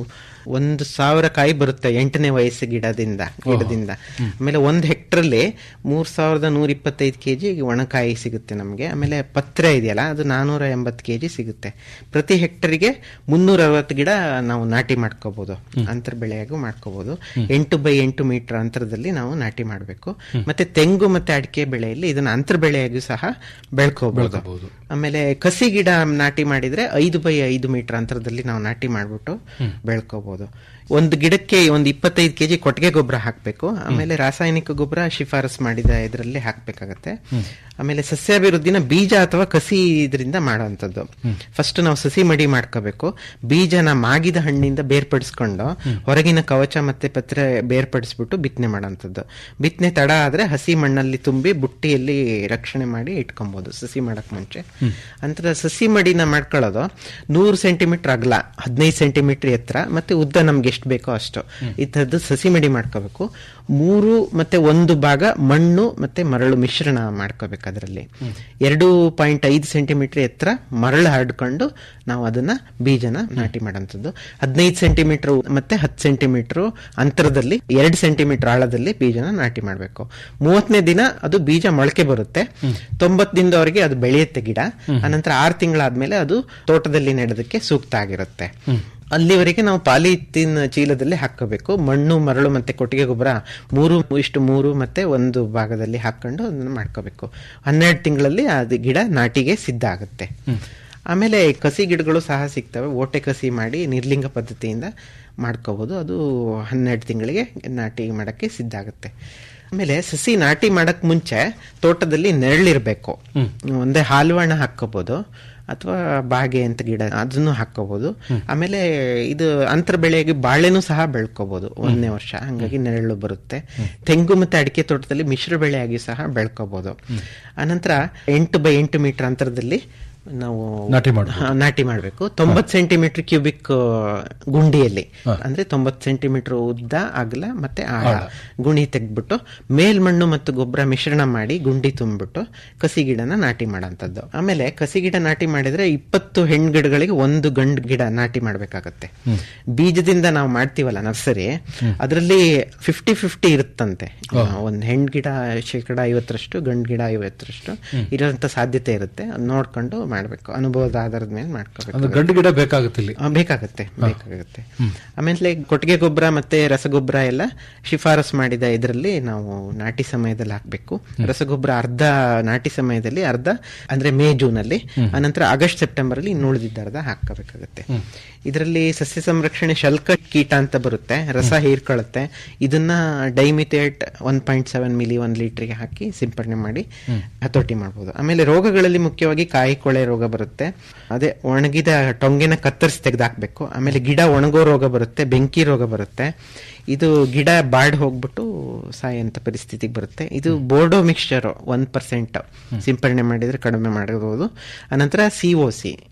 ಒಂದು ಸಾವಿರ ಕಾಯಿ ಬರುತ್ತೆ ಎಂಟನೇ ವಯಸ್ಸು ಗಿಡದಿಂದ ಗಿಡದಿಂದ ಆಮೇಲೆ ಒಂದು ಹೆಕ್ಟ್ರಲ್ಲಿ ಮೂರ್ ಸಾವಿರದ ನೂರ ಇಪ್ಪತ್ತೈದು ಕೆಜಿ ಒಣಕಾಯಿ ಸಿಗುತ್ತೆ ನಮಗೆ ಆಮೇಲೆ ಪತ್ರೆ ಇದೆಯಲ್ಲ ಅದು ನಾನೂರ ಎಂಬತ್ತು ಕೆಜಿ ಸಿಗುತ್ತೆ ಪ್ರತಿ ಹೆಕ್ಟರ್ಗೆ ಮುನ್ನೂರ ಅರವತ್ತು ಗಿಡ ನಾವು ನಾಟಿ ಮಾಡ್ಕೋಬಹುದು ಅಂತರ ಬೆಳೆಯಾಗೂ ಮಾಡ್ಕೋಬಹುದು ಎಂಟು ಬೈ ಎಂಟು ಮೀಟರ್ ಅಂತರದಲ್ಲಿ ನಾವು ನಾಟಿ ಮಾಡಬೇಕು ಮತ್ತೆ ತೆಂಗು ಮತ್ತೆ ಅಡಿಕೆ ಬೆಳೆಯಲ್ಲಿ ಇದನ್ನ ಅಂತರ ಬೆಳೆಯಾಗೂ ಸಹ ಬೆಳ್ಕೋಬಹುದು ಬೆಳ್ಕೋಬಹುದು. ಆಮೇಲೆ ಕಸಿ ಗಿಡ ನಾಟಿ ಮಾಡಿದ್ರೆ ಐದು ಬೈ ಐದು ಮೀಟರ್ ಅಂತರದಲ್ಲಿ ನಾವು ನಾಟಿ ಮಾಡ್ಬಿಟ್ಟು ಬೆಳ್ಕೋಬಹುದು ಒಂದು ಗಿಡಕ್ಕೆ ಒಂದು ಇಪ್ಪತ್ತೈದು ಕೆಜಿ ಕೊಟ್ಟಿಗೆ ಗೊಬ್ಬರ ಹಾಕಬೇಕು ಆಮೇಲೆ ರಾಸಾಯನಿಕ ಗೊಬ್ಬರ ಶಿಫಾರಸ್ ಮಾಡಿದ ಇದರಲ್ಲಿ ಹಾಕ್ಬೇಕಾಗತ್ತೆ ಆಮೇಲೆ ಸಸ್ಯಾಭಿವೃದ್ಧಿನ ಬೀಜ ಅಥವಾ ಕಸಿ ಇದರಿಂದ ಮಾಡುವಂಥದ್ದು ಫಸ್ಟ್ ನಾವು ಸಸಿ ಮಡಿ ಮಾಡ್ಕೋಬೇಕು ಬೀಜನ ಮಾಗಿದ ಹಣ್ಣಿಂದ ಬೇರ್ಪಡಿಸ್ಕೊಂಡು ಹೊರಗಿನ ಕವಚ ಮತ್ತೆ ಪತ್ರೆ ಬೇರ್ಪಡಿಸ್ಬಿಟ್ಟು ಬಿತ್ತನೆ ಮಾಡೋಂಥದ್ದು ಬಿತ್ತನೆ ತಡ ಆದ್ರೆ ಹಸಿ ಮಣ್ಣಲ್ಲಿ ತುಂಬಿ ಬುಟ್ಟಿಯಲ್ಲಿ ರಕ್ಷಣೆ ಮಾಡಿ ಇಟ್ಕೊಬಹುದು ಸಸಿ ಮಾಡಕ್ ಮುಂಚೆ ನಂತರ ಸಸಿ ಮಡಿನ ಮಾಡ್ಕೊಳ್ಳೋದು ನೂರು ಸೆಂಟಿಮೀಟರ್ ಅಗಲ ಹದಿನೈದು ಸೆಂಟಿಮೀಟರ್ ಎತ್ತರ ಮತ್ತೆ ಉದ್ದ ನಮ್ಗೆ ಎಷ್ಟು ಬೇಕೋ ಅಷ್ಟು ಇಂಥದ್ದು ಸಸಿ ಮಡಿ ಮಾಡ್ಕೋಬೇಕು ಮೂರು ಮತ್ತೆ ಒಂದು ಭಾಗ ಮಣ್ಣು ಮತ್ತೆ ಮರಳು ಮಿಶ್ರಣ ಮಾಡ್ಕೋಬೇಕು ಅದರಲ್ಲಿ ಎರಡು ಪಾಯಿಂಟ್ ಐದು ಸೆಂಟಿಮೀಟರ್ ಎತ್ತರ ಮರಳು ಹರಡ್ಕೊಂಡು ನಾವು ಅದನ್ನ ಬೀಜನ ನಾಟಿ ಮಾಡೋಂಥದ್ದು ಹದಿನೈದು ಸೆಂಟಿಮೀಟರ್ ಮತ್ತೆ ಹತ್ತು ಸೆಂಟಿಮೀಟರ್ ಅಂತರದಲ್ಲಿ ಎರಡು ಸೆಂಟಿಮೀಟರ್ ಆಳದಲ್ಲಿ ಬೀಜನ ನಾಟಿ ಮಾಡಬೇಕು ಮೂವತ್ತನೇ ದಿನ ಅದು ಬೀಜ ಮೊಳಕೆ ಬರುತ್ತೆ ತೊಂಬತ್ತು ದಿನದವರೆಗೆ ಅದು ಬೆಳೆಯುತ್ತೆ ಗಿಡ ಅನಂತರ ಆರು ತಿಂಗಳಾದ್ಮೇಲೆ ಅದು ತೋಟದಲ್ಲಿ ನೆಡೋದಕ್ಕೆ ಸೂಕ್ತ ಆಗಿರುತ್ತೆ ಅಲ್ಲಿವರೆಗೆ ನಾವು ಪಾಲಿಥಿನ್ ಚೀಲದಲ್ಲಿ ಹಾಕಬೇಕು ಮಣ್ಣು ಮರಳು ಮತ್ತೆ ಕೊಟ್ಟಿಗೆ ಗೊಬ್ಬರ ಮೂರು ಇಷ್ಟು ಮೂರು ಮತ್ತೆ ಒಂದು ಭಾಗದಲ್ಲಿ ಹಾಕೊಂಡು ಅದನ್ನ ಮಾಡ್ಕೋಬೇಕು ಹನ್ನೆರಡು ತಿಂಗಳಲ್ಲಿ ಅದು ಗಿಡ ನಾಟಿಗೆ ಸಿದ್ಧ ಆಗುತ್ತೆ ಆಮೇಲೆ ಕಸಿ ಗಿಡಗಳು ಸಹ ಸಿಗ್ತವೆ ಓಟೆ ಕಸಿ ಮಾಡಿ ನಿರ್ಲಿಂಗ ಪದ್ಧತಿಯಿಂದ ಮಾಡ್ಕೋಬಹುದು ಅದು ಹನ್ನೆರಡು ತಿಂಗಳಿಗೆ ನಾಟಿ ಮಾಡಕ್ಕೆ ಸಿದ್ಧ ಆಗುತ್ತೆ ಆಮೇಲೆ ಸಸಿ ನಾಟಿ ಮಾಡಕ್ ಮುಂಚೆ ತೋಟದಲ್ಲಿ ನೆರಳಿರ್ಬೇಕು ಒಂದೇ ಹಾಲುವಣ ಹಾಕೋಬಹುದು ಅಥವಾ ಬಾಗೆ ಅಂತ ಗಿಡ ಅದನ್ನು ಹಾಕೋಬಹುದು ಆಮೇಲೆ ಇದು ಅಂತರ ಬೆಳೆಯಾಗಿ ಬಾಳೆನೂ ಸಹ ಬೆಳ್ಕೋಬಹುದು ಒಂದನೇ ವರ್ಷ ಹಂಗಾಗಿ ನೆರಳು ಬರುತ್ತೆ ತೆಂಗು ಮತ್ತೆ ಅಡಿಕೆ ತೋಟದಲ್ಲಿ ಮಿಶ್ರ ಬೆಳೆಯಾಗಿ ಸಹ ಬೆಳ್ಕೋಬಹುದು ಅನಂತರ ಎಂಟು ಬೈ ಎಂಟು ಮೀಟರ್ ಅಂತರದಲ್ಲಿ ನಾವು ನಾಟಿ ಮಾಡ್ಬೋದು. ಹಾ, ನಾಟಿ ಮಾಡಬೇಕು ತೊಂಬತ್ ಸೆಂಟಿಮೀಟರ್ ಕ್ಯೂಬಿಕ್ ಗುಂಡಿಯಲ್ಲಿ ಅಂದ್ರೆ ತೊಂಬತ್ ಸೆಂಟಿಮೀಟರ್ ಉದ್ದ ಅಗಲ ಮತ್ತೆ ಆಳ ಗುಣಿ ತೆಗ್ದ್ಬಿಟ್ಟು ಮೇಲ್ಮಣ್ಣು ಮತ್ತು ಗೊಬ್ಬರ ಮಿಶ್ರಣ ಮಾಡಿ ಗುಂಡಿ ತುಂಬಿಬಿಟ್ಟು ಕಸಿ ಗಿಡನ ನಾಟಿ ಮಾಡೋಂಥದ್ದು ಆಮೇಲೆ ಕಸಿ ಗಿಡ ನಾಟಿ ಮಾಡಿದ್ರೆ ಇಪ್ಪತ್ತು ಹೆಣ್ಣು ಗಿಡಗಳಿಗೆ ಒಂದು ಗಂಡು ಗಿಡ ನಾಟಿ ಮಾಡ್ಬೇಕಾಗತ್ತೆ ಬೀಜದಿಂದ ನಾವು ಮಾಡ್ತೀವಲ್ಲ ನರ್ಸರಿ ಅದರಲ್ಲಿ ಫಿಫ್ಟಿ ಫಿಫ್ಟಿ ಇರುತ್ತಂತೆ ಒಂದ್ ಹೆಣ್ಣು ಗಿಡ ಶೇಕಡ ಐವತ್ತರಷ್ಟು ಗಂಡು ಗಿಡ ಐವತ್ತರಷ್ಟು ಇರೋಂಥ ಸಾಧ್ಯತೆ ಇರುತ್ತೆ ಅದ್ ನೋಡ್ಕೊಂಡು ಮಾಡ್ಬೇಕು ಅನುಭವದ ಆಧಾರದ ಮೇಲೆ ಮಾಡ್ಕೋಬೇಕು ಅಂದ್ರೆ ಗಂಡು ಗಿಡ ಬೇಕಾಗುತ್ತೆ ಇಲ್ಲಿ ಆ, ಬೇಕಾಗತ್ತೆ ಬೇಕಾಗತ್ತೆ ಆಮೇಲೆ ಕೊಟ್ಟಿಗೆ ಗೊಬ್ಬರ ಮತ್ತೆ ರಸಗೊಬ್ಬರ ಎಲ್ಲ ಶಿಫಾರಸ್ ಮಾಡಿದ ಇದರಲ್ಲಿ ನಾವು ನಾಟಿ ಸಮಯದಲ್ಲಿ ಹಾಕ್ಬೇಕು ರಸಗೊಬ್ಬರ ಅರ್ಧ ನಾಟಿ ಸಮಯದಲ್ಲಿ ಅರ್ಧ ಅಂದ್ರೆ ಮೇ ಜೂನ್ ಅಲ್ಲಿ ಅನಂತರ ಆಗಸ್ಟ್ ಸೆಪ್ಟೆಂಬರ್ ಅಲ್ಲಿ ಇನ್ನು ಉಳಿದಿದ್ದ ಅರ್ಧ ಹಾಕಬೇಕಾಗತ್ತೆ ಇದರಲ್ಲಿ ಸಸ್ಯ ಸಂರಕ್ಷಣೆ ಶಲ್ಕ ಕೀಟ ಅಂತ ಬರುತ್ತೆ ರಸ ಹೀರ್ಕೊಳ್ಳುತ್ತೆ ಇದನ್ನ dimethoate one point seven milli ಒಂದ್ ಲೀಟರ್ಗೆ ಹಾಕಿ ಸಿಂಪಡಣೆ ಮಾಡಿ ಹತೋಟಿ ಮಾಡಬಹುದು ಆಮೇಲೆ ರೋಗಗಳಲ್ಲಿ ಮುಖ್ಯವಾಗಿ ಕಾಯಿ ಕೊಳೆ ರೋಗ ಬರುತ್ತೆ ಅದೇ ಒಣಗಿದ ಟೊಂಗೆನ ಕತ್ತರಿಸಿ ತೆಗೆದಾಕ್ಬೇಕು ಆಮೇಲೆ ಗಿಡ ಒಣಗೋ ರೋಗ ಬರುತ್ತೆ ಬೆಂಕಿ ರೋಗ ಬರುತ್ತೆ ಇದು ಗಿಡ ಬಾಡ್ ಹೋಗ್ಬಿಟ್ಟು ಸಾಯಂತ ಪರಿಸ್ಥಿತಿಗೆ ಬರುತ್ತೆ ಇದು ಬೋರ್ಡೋ ಮಿಕ್ಸ್ಚರ್ ಒನ್ ಪರ್ಸೆಂಟ್ ಸಿಂಪಡಣೆ ಮಾಡಿದ್ರೆ ಕಡಿಮೆ ಮಾಡಬಹುದು ಅನಂತರ ಸಿ ಒ ಸಿ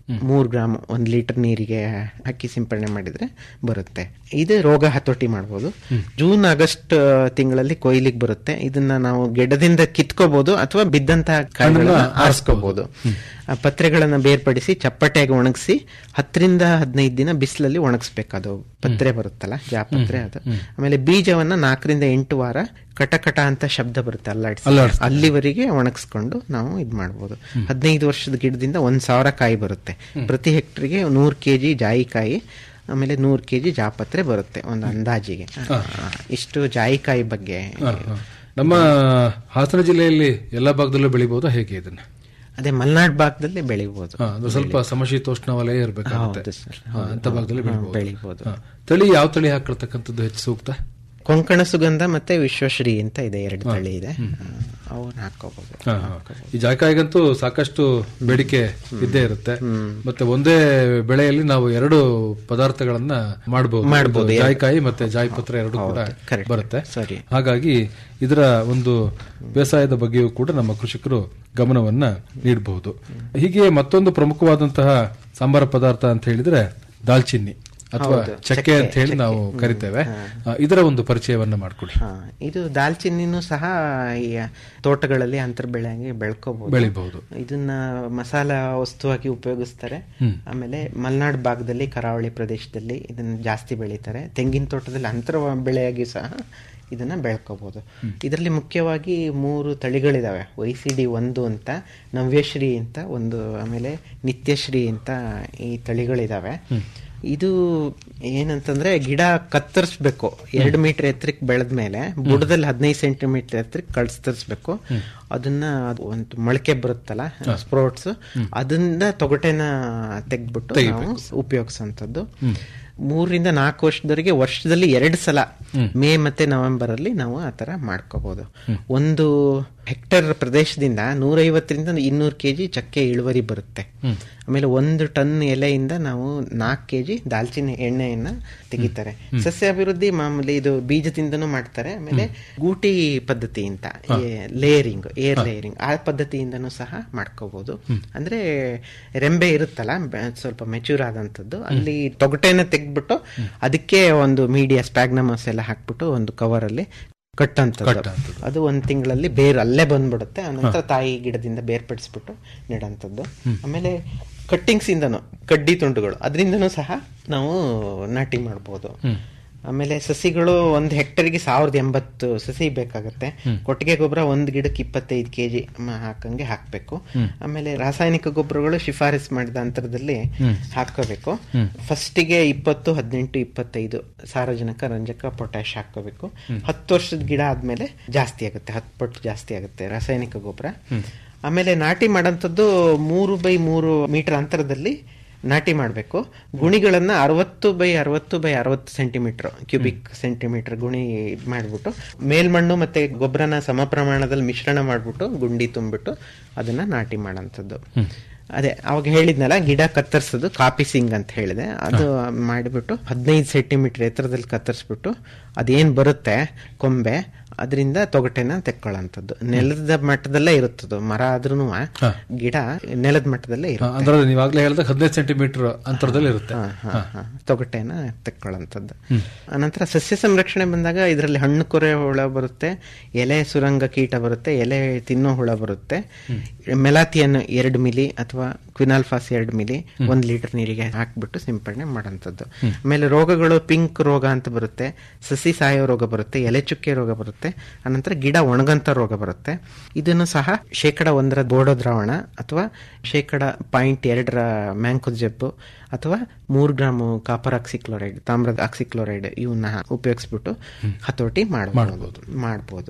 ಮೂರು ಗ್ರಾಮ್ ಒಂದು ಲೀಟರ್ ನೀರಿಗೆ ಹಾಕಿ ಸಿಂಪಡಣೆ ಮಾಡಿದ್ರೆ ಬರುತ್ತೆ ಇದು ರೋಗ ಹತೋಟಿ ಮಾಡ್ಬೋದು ಜೂನ್ ಆಗಸ್ಟ್ ತಿಂಗಳಲ್ಲಿ ಕೊಯ್ಲಿಗೆ ಬರುತ್ತೆ ಇದನ್ನ ನಾವು ಗಿಡದಿಂದ ಕಿತ್ಕೋಬಹುದು ಅಥವಾ ಬಿದ್ದಂತಹ ಕಾಳುಗಳನ್ನ ಆರಿಸ್ಕೋಬಹುದು ಆ ಪತ್ರೆಗಳನ್ನ ಬೇರ್ಪಡಿಸಿ ಚಪ್ಪಟೆಯಾಗಿ ಒಣಗಿಸಿ ಹತ್ತರಿಂದ ಹದಿನೈದು ದಿನ ಬಿಸಿಲಲ್ಲಿ ಒಣಗಿಸ್ಬೇಕದು ಪತ್ರೆ ಬರುತ್ತಲ್ಲ ಜಾಪತ್ರೆ ಅದು ಆಮೇಲೆ ಬೀಜವನ್ನ ನಾಲ್ಕರಿಂದ ಎಂಟು ವಾರ ಕಟಕಟ ಅಂತ ಶಬ್ದ ಬರುತ್ತೆ ಅಲ್ಲಾಡಿಸಿ ಅಲ್ಲಾಡ್ಸಿ. ಅಲ್ಲಿವರೆಗೆ ಒಣಗಿಸ್ಕೊಂಡು ನಾವು ಇದ್ ಮಾಡ್ಬೋದು ಹದಿನೈದು ವರ್ಷದ ಗಿಡದಿಂದ ಒಂದ್ ಸಾವಿರ ಕಾಯಿ ಬರುತ್ತೆ ಪ್ರತಿ ಹೆಕ್ಟರ್ಗೆ ನೂರು ಕೆಜಿ ಜಾಯಿಕಾಯಿ ಆಮೇಲೆ ನೂರು ಕೆಜಿ ಜಾಪತ್ರೆ ಬರುತ್ತೆ ಒಂದು ಅಂದಾಜಿಗೆ ಆ, ಇಷ್ಟು ಜಾಯಿಕಾಯಿ ಬಗ್ಗೆ ಹ, ಹ. ನಮ್ಮ ಹಾಸನ ಜಿಲ್ಲೆಯಲ್ಲಿ ಎಲ್ಲಾ ಭಾಗದಲ್ಲೂ ಬೆಳಿಬಹುದಾ ಹೇಗೆ ಇದನ್ನ ಅದೇ ಮಲೆನಾಡು ಭಾಗದಲ್ಲಿ ಬೆಳಿಬಹುದು ಹ, ಅದು ಸ್ವಲ್ಪ ಸಮಶೀತೋಷ್ಣ ವಲಯ ಇರಬೇಕಾಗುತ್ತೆ ಹೌದು ಸರ್. ಅಂತ ಭಾಗದಲ್ಲಿ ಹಾ, ಬೆಳಿಬಹುದು ಬೆಳಿಬೋದು. ಹ. ತಳಿ ಯಾವ ತಳಿ ಹಾಕಿರ್ತಕ್ಕಂಥದ್ದು ಹೆಚ್ಚು ಸೂಕ್ತ ಕೊಂಕಣ ಸುಗಂಧ ಮತ್ತೆ ವಿಶ್ವಶ್ರೀ ಅಂತ ಇದೆ ಎರಡು ತಳಿ ಇದೆ ಅವನ್ನ ಹಾಕೋಬಹುದು ಹ, ಹ. ಈ ಜಾಯ್ಕಾಯಿಗಂತೂ ಸಾಕಷ್ಟು ಬೇಡಿಕೆ ಇದ್ದೇ ಇರುತ್ತೆ ಮತ್ತೆ ಒಂದೇ ಬೆಳೆಯಲ್ಲಿ ನಾವು ಎರಡು ಪದಾರ್ಥಗಳನ್ನ ಮಾಡಬಹುದು ಮಾಡ್ಬೋದು. ಜಾಯ್ಕಾಯಿ ಮತ್ತೆ ಜಾಯ್ಪತ್ರ ಎರಡು ಕೂಡ correct. ಬರುತ್ತೆ ಸರಿ. ಹಾಗಾಗಿ ಇದರ ಒಂದು ಬೇಸಾಯದ ಬಗ್ಗೆಯೂ ಕೂಡ ನಮ್ಮ ಕೃಷಿಕರು ಗಮನವನ್ನ ನೀಡಬಹುದು ಹೀಗೆ ಮತ್ತೊಂದು ಪ್ರಮುಖವಾದಂತಹ ಸಾಂಬಾರ ಪದಾರ್ಥ ಅಂತ ಹೇಳಿದ್ರೆ ದಾಲ್ಚಿನ್ನಿ ಅಥವಾ ಹೌದು, ಚಕ್ಕೆ ಚಕ್ಕೆ, ಅಂತ ಹೇಳಿ ಚಕ್ಕೆ. ನಾವು ಕರಿತೇವೆ ಆ, ಇದರ ಒಂದು ಪರಿಚಯವನ್ನ ಮಾಡಿಕೊಡಿ ಹಾ, ಇದು ದಾಲ್ಚಿನ್ನಿನೂ ಸಹ ಈ ತೋಟಗಳಲ್ಲಿ ಅಂತರ್ ಬೆಳೆಯಾಗಿ ಬೆಳ್ಕೋಬಹುದು ಬೆಳಿಬಹುದು. ಇದನ್ನ ಮಸಾಲ ವಸ್ತುವಾಗಿ ಉಪಯೋಗಿಸ್ತಾರೆ ಆಮೇಲೆ ಮಲೆನಾಡು ಭಾಗದಲ್ಲಿ ಕರಾವಳಿ ಪ್ರದೇಶದಲ್ಲಿ ಇದನ್ನ ಜಾಸ್ತಿ ಬೆಳೀತಾರೆ ತೆಂಗಿನ ತೋಟದಲ್ಲಿ ಅಂತರ ಬೆಳೆಯಾಗಿ ಸಹ ಇದನ್ನ ಬೆಳ್ಕೋಬಹುದು ಇದರಲ್ಲಿ ಮುಖ್ಯವಾಗಿ ಮೂರು ತಳಿಗಳಿದಾವೆ ವೈ ಸಿ ಡಿ ಒಂದು ಅಂತ ನವ್ಯಶ್ರೀ ಅಂತ ಒಂದು ಆಮೇಲೆ ನಿತ್ಯಶ್ರೀ ಅಂತ ಈ ತಳಿಗಳಿದಾವೆ ಇದು ಏನಂತಂದ್ರೆ ಗಿಡ ಕತ್ತರಿಸ್ಬೇಕು ಎರಡು ಮೀಟರ್ ಎತ್ತರಕ್ಕೆ ಬೆಳೆದ ಮೇಲೆ ಬುಡದಲ್ಲಿ ಹದಿನೈದು ಸೆಂಟಿಮೀಟರ್ ಎತ್ತರಕ್ಕೆ ಕಳಿಸ್ತರಿಸ್ಬೇಕು ಅದನ್ನ ಅದು ಒಂದು ಮೊಳಕೆ ಬರುತ್ತಲ್ಲ ಸ್ಪ್ರೋಟ್ಸ್ ಅದರಿಂದ ತೊಗಟೆನ ತೆಗ್ದ್ಬಿಟ್ಟು ನಾವು ಉಪಯೋಗಿಸೋಂಥದ್ದು ಮೂರರಿಂದ ನಾಲ್ಕು ವರ್ಷದವರೆಗೆ ವರ್ಷದಲ್ಲಿ ಎರಡು ಸಲ ಮೇ ಮತ್ತೆ ನವೆಂಬರ್ ಅಲ್ಲಿ ನಾವು ಆತರ ಮಾಡ್ಕೋಬಹುದು ಒಂದು ಹೆಕ್ಟರ್ ಪ್ರದೇಶದಿಂದ ನೂರೈವತ್ತರಿಂದ ಇನ್ನೂರು ಕೆಜಿ ಚಕ್ಕೆ ಇಳುವರಿ ಬರುತ್ತೆ ಆಮೇಲೆ ಒಂದು ಟನ್ ಎಲೆಯಿಂದ ನಾವು ನಾಲ್ಕು ಕೆಜಿ ದಾಲ್ಚಿನ್ನಿ ಎಣ್ಣೆಯನ್ನ ತೆಗಿತಾರೆ ಸಸ್ಯ ಅಭಿವೃದ್ಧಿ ಮಾಮೂಲಿ ಇದು ಬೀಜದಿಂದನೂ ಮಾಡ್ತಾರೆ ಆಮೇಲೆ ಗೂಟಿ ಪದ್ಧತಿ ಅಂತ ಲೇಯರಿಂಗ್ ಏರ್ ಲೇಯರಿಂಗ್ ಆ ಪದ್ಧತಿಯಿಂದನೂ ಸಹ ಮಾಡ್ಕೋಬಹುದು ಅಂದ್ರೆ ರೆಂಬೆ ಇರುತ್ತಲ್ಲ ಬ- ಸ್ವಲ್ಪ ಮೆಚೂರ್ ಆದಂತದ್ದು ಅಲ್ಲಿ ತೊಗಟೆನ ತೆಗ್ದ್ಬಿಟ್ಟು ಅದಕ್ಕೆ ಒಂದು ಮೀಡಿಯಾ ಸ್ಪ್ಯಾಗ್ನಮಸ್ ಎಲ್ಲ ಹಾಕ್ಬಿಟ್ಟು ಒಂದು ಕವರ್ ಅಲ್ಲಿ ಕಟ್ಟಂತದ್ದು ಕಟ್ಟಂಥದ್ದು. ಅದು ಒಂದ್ ತಿಂಗಳಲ್ಲಿ ಬೇರ್ ಅಲ್ಲೇ ಬಂದ್ಬಿಡುತ್ತೆ ಆನಂತರ ತಾಯಿ ಗಿಡದಿಂದ ಬೇರ್ಪಡಿಸ್ಬಿಟ್ಟು ನೆಡಂತದ್ದು ಆಮೇಲೆ ಕಟ್ಟಿಂಗ್ಸ್ ಇಂದನು ಕಡ್ಡಿ ತುಂಡುಗಳು ಅದರಿಂದನೂ ಸಹ ನಾವು ನಾಟಿ ಮಾಡ್ಬೋದು ಆಮೇಲೆ ಸಸಿಗಳು ಒಂದು ಹೆಕ್ಟರ್ಗೆ ಸಾವಿರದ ಎಂಬತ್ತು ಸಸಿ ಬೇಕಾಗತ್ತೆ ಕೊಟ್ಟಿಗೆ ಗೊಬ್ಬರ ಒಂದ್ ಗಿಡಕ್ಕೆ ಇಪ್ಪತ್ತೈದು ಕೆಜಿ ಹಾಕಂಗೆ ಹಾಕ್ಬೇಕು ಆಮೇಲೆ ರಾಸಾಯನಿಕ ಗೊಬ್ಬರಗಳು ಶಿಫಾರಸ್ ಮಾಡಿದ ಅಂತರದಲ್ಲಿ ಹಾಕೋಬೇಕು ಫಸ್ಟಿಗೆ ಇಪ್ಪತ್ತು ಹದಿನೆಂಟು ಇಪ್ಪತ್ತೈದು ಸಾರಜನಕ ರಂಜಕ ಪೊಟ್ಯಾಶ್ ಹಾಕೋಬೇಕು ಹತ್ತು ವರ್ಷದ ಗಿಡ ಆದ್ಮೇಲೆ ಜಾಸ್ತಿ ಆಗುತ್ತೆ ಹತ್ತು ಪಟ್ಟು ಜಾಸ್ತಿ ಆಗುತ್ತೆ ರಾಸಾಯನಿಕ ಗೊಬ್ಬರ ಆಮೇಲೆ ನಾಟಿ ಮಾಡೋಂಥದ್ದು ಮೂರು ಬೈ ಮೂರು ಮೀಟರ್ ಅಂತರದಲ್ಲಿ ನಾಟಿ ಮಾಡಬೇಕು ಗುಣಿಗಳನ್ನ ಅರವತ್ತು ಬೈ ಅರವತ್ತು ಬೈ ಅರವತ್ತು ಸೆಂಟಿಮೀಟರ್ ಕ್ಯೂಬಿಕ್ ಸೆಂಟಿಮೀಟರ್ ಗುಣಿ ಇದ್ ಮಾಡ್ಬಿಟ್ಟು ಮೇಲ್ಮಣ್ಣು ಮತ್ತೆ ಗೊಬ್ಬರನ ಸಮ ಪ್ರಮಾಣದಲ್ಲಿ ಮಿಶ್ರಣ ಮಾಡ್ಬಿಟ್ಟು ಗುಂಡಿ ತುಂಬಿಟ್ಟು ಅದನ್ನ ನಾಟಿ ಮಾಡೋಂಥದ್ದು ಅದೇ ಅವಾಗ ಹೇಳಿದ್ನಲ್ಲ ಗಿಡ ಕತ್ತರಿಸೋದು ಕಾಪಿಸಿಂಗ್ ಅಂತ ಹೇಳಿದೆ ಅದು ಮಾಡಿಬಿಟ್ಟು ಹದಿನೈದು ಸೆಂಟಿಮೀಟರ್ ಎತ್ತರದಲ್ಲಿ ಕತ್ತರಿಸ್ಬಿಟ್ಟು ಅದೇನ್ ಬರುತ್ತೆ ಕೊಂಬೆ ಅದರಿಂದ ತೊಗಟೆನ ತೆಕ್ಕೊಳ್ಳೋಂಥದ್ದು ನೆಲದ ಮಟ್ಟದಲ್ಲೇ ಇರುತ್ತದು ಮರ ಆದ್ರೂ ಗಿಡ ನೆಲದ ಮಟ್ಟದಲ್ಲೇ ಹ, ಇರುತ್ತೆ ಅಂದ್ರೆ ನೀವಾಗ್ಲೇ ಹೇಳಿದಾಗ ಹದಿನೈದು ಸೆಂಟಿಮೀಟರ್ ಅಂತರದಲ್ಲಿ ಇರುತ್ತೆ ಹಾ, ಹಾ, ಹಾ. ತೊಗಟೆನ ತೆಕ್ಕೊಳ್ಳೋಂಥದ್ದು ಅನಂತರ ಸಸ್ಯ ಸಂರಕ್ಷಣೆ ಬಂದಾಗ ಇದರಲ್ಲಿ ಹಣ್ಣು ಕೊರೆ ಹುಳ ಬರುತ್ತೆ ಎಲೆ ಸುರಂಗ ಕೀಟ ಬರುತ್ತೆ ಎಲೆ ತಿನ್ನೋ ಹುಳ ಬರುತ್ತೆ ಮೆಲಾತಿಯನ್ನು ಎರಡು ಮಿಲಿ ಅಥವಾ ಕ್ವಿನಾಲ್ಫಾಸ್ ಎರಡು ಮಿಲಿ ಒಂದ್ ಲೀಟರ್ ನೀರಿಗೆ ಹಾಕ್ಬಿಟ್ಟು ಸಿಂಪಡಣೆ ಮಾಡೋಂಥದ್ದು ಆಮೇಲೆ ರೋಗಗಳು ಪಿಂಕ್ ರೋಗ ಅಂತ ಬರುತ್ತೆ ಸಸಿ ಸಾಯೋ ರೋಗ ಬರುತ್ತೆ ಎಲೆ ಚುಕ್ಕೆ ರೋಗ ಬರುತ್ತೆ ಅನಂತರ ಗಿಡ ಒಣಗಂತ ರೋಗ ಬರುತ್ತೆ ಇದನ್ನು ಸಹ ಶೇಕಡ ಒಂದರ ಬೋಡೋ ದ್ರಾವಣ ಅಥವಾ ಶೇಕಡ ಪಾಯಿಂಟ್ ಎರಡರ ಮ್ಯಾಂಕೋಜೆಬ್ಬು ಅಥವಾ ಮೂರು ಗ್ರಾಮ್ ಕಾಪರ್ ಆಕ್ಸಿಕ್ಲೋರೈಡ್ ತಾಮ್ರದ ಆಕ್ಸಿಕ್ಲೋರೈಡ್ ಇವನ್ನ ಉಪಯೋಗಿಸ್ಬಿಟ್ಟು ಹತೋಟಿ ಮಾಡಬಹುದು ಮಾಡಬಹುದು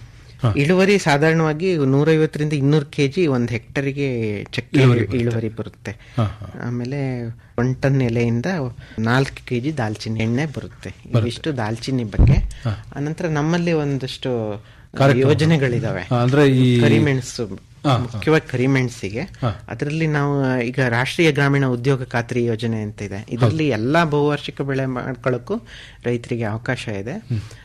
ಇಳುವರಿ ಸಾಧಾರಣವಾಗಿ ನೂರೈವತ್ತರಿಂದ ಇನ್ನೂರು ಕೆಜಿ ಒಂದು ಹೆಕ್ಟರ್ಗೆ ಚಕ್ಕೆ ಇಳುವರಿ ಬರುತ್ತೆ ಆಮೇಲೆ ಒನ್ ಟನ್ ಎಲೆಯಿಂದ ನಾಲ್ಕು ಕೆಜಿ ದಾಲ್ಚಿನ್ನಿ ಎಣ್ಣೆ ಬರುತ್ತೆ ಇವಿಷ್ಟು ದಾಲ್ಚಿನ್ನಿ ಬಗ್ಗೆ ಅನಂತರ ನಮ್ಮಲ್ಲಿ ಒಂದಷ್ಟು ಯೋಜನೆಗಳಿದಾವೆ ಹಾ, ಅಂದ್ರೆ ಈ ಕರಿಮೆಣಸು ಮುಖ್ಯವಾಗಿ ಕರಿಮೆಣಸಿಗೆ ಅದರಲ್ಲಿ ನಾವು ಈಗ ರಾಷ್ಟ್ರೀಯ ಗ್ರಾಮೀಣ ಉದ್ಯೋಗ ಖಾತ್ರಿ ಯೋಜನೆ ಅಂತ ಇದೆ ಇದರಲ್ಲಿ ಎಲ್ಲಾ ಬಹುವಾರ್ಷಿಕ ಬೆಳೆ ಮಾಡ್ಕೊಳ್ಳೋಕ್ಕೂ ರೈತರಿಗೆ ಅವಕಾಶ ಇದೆ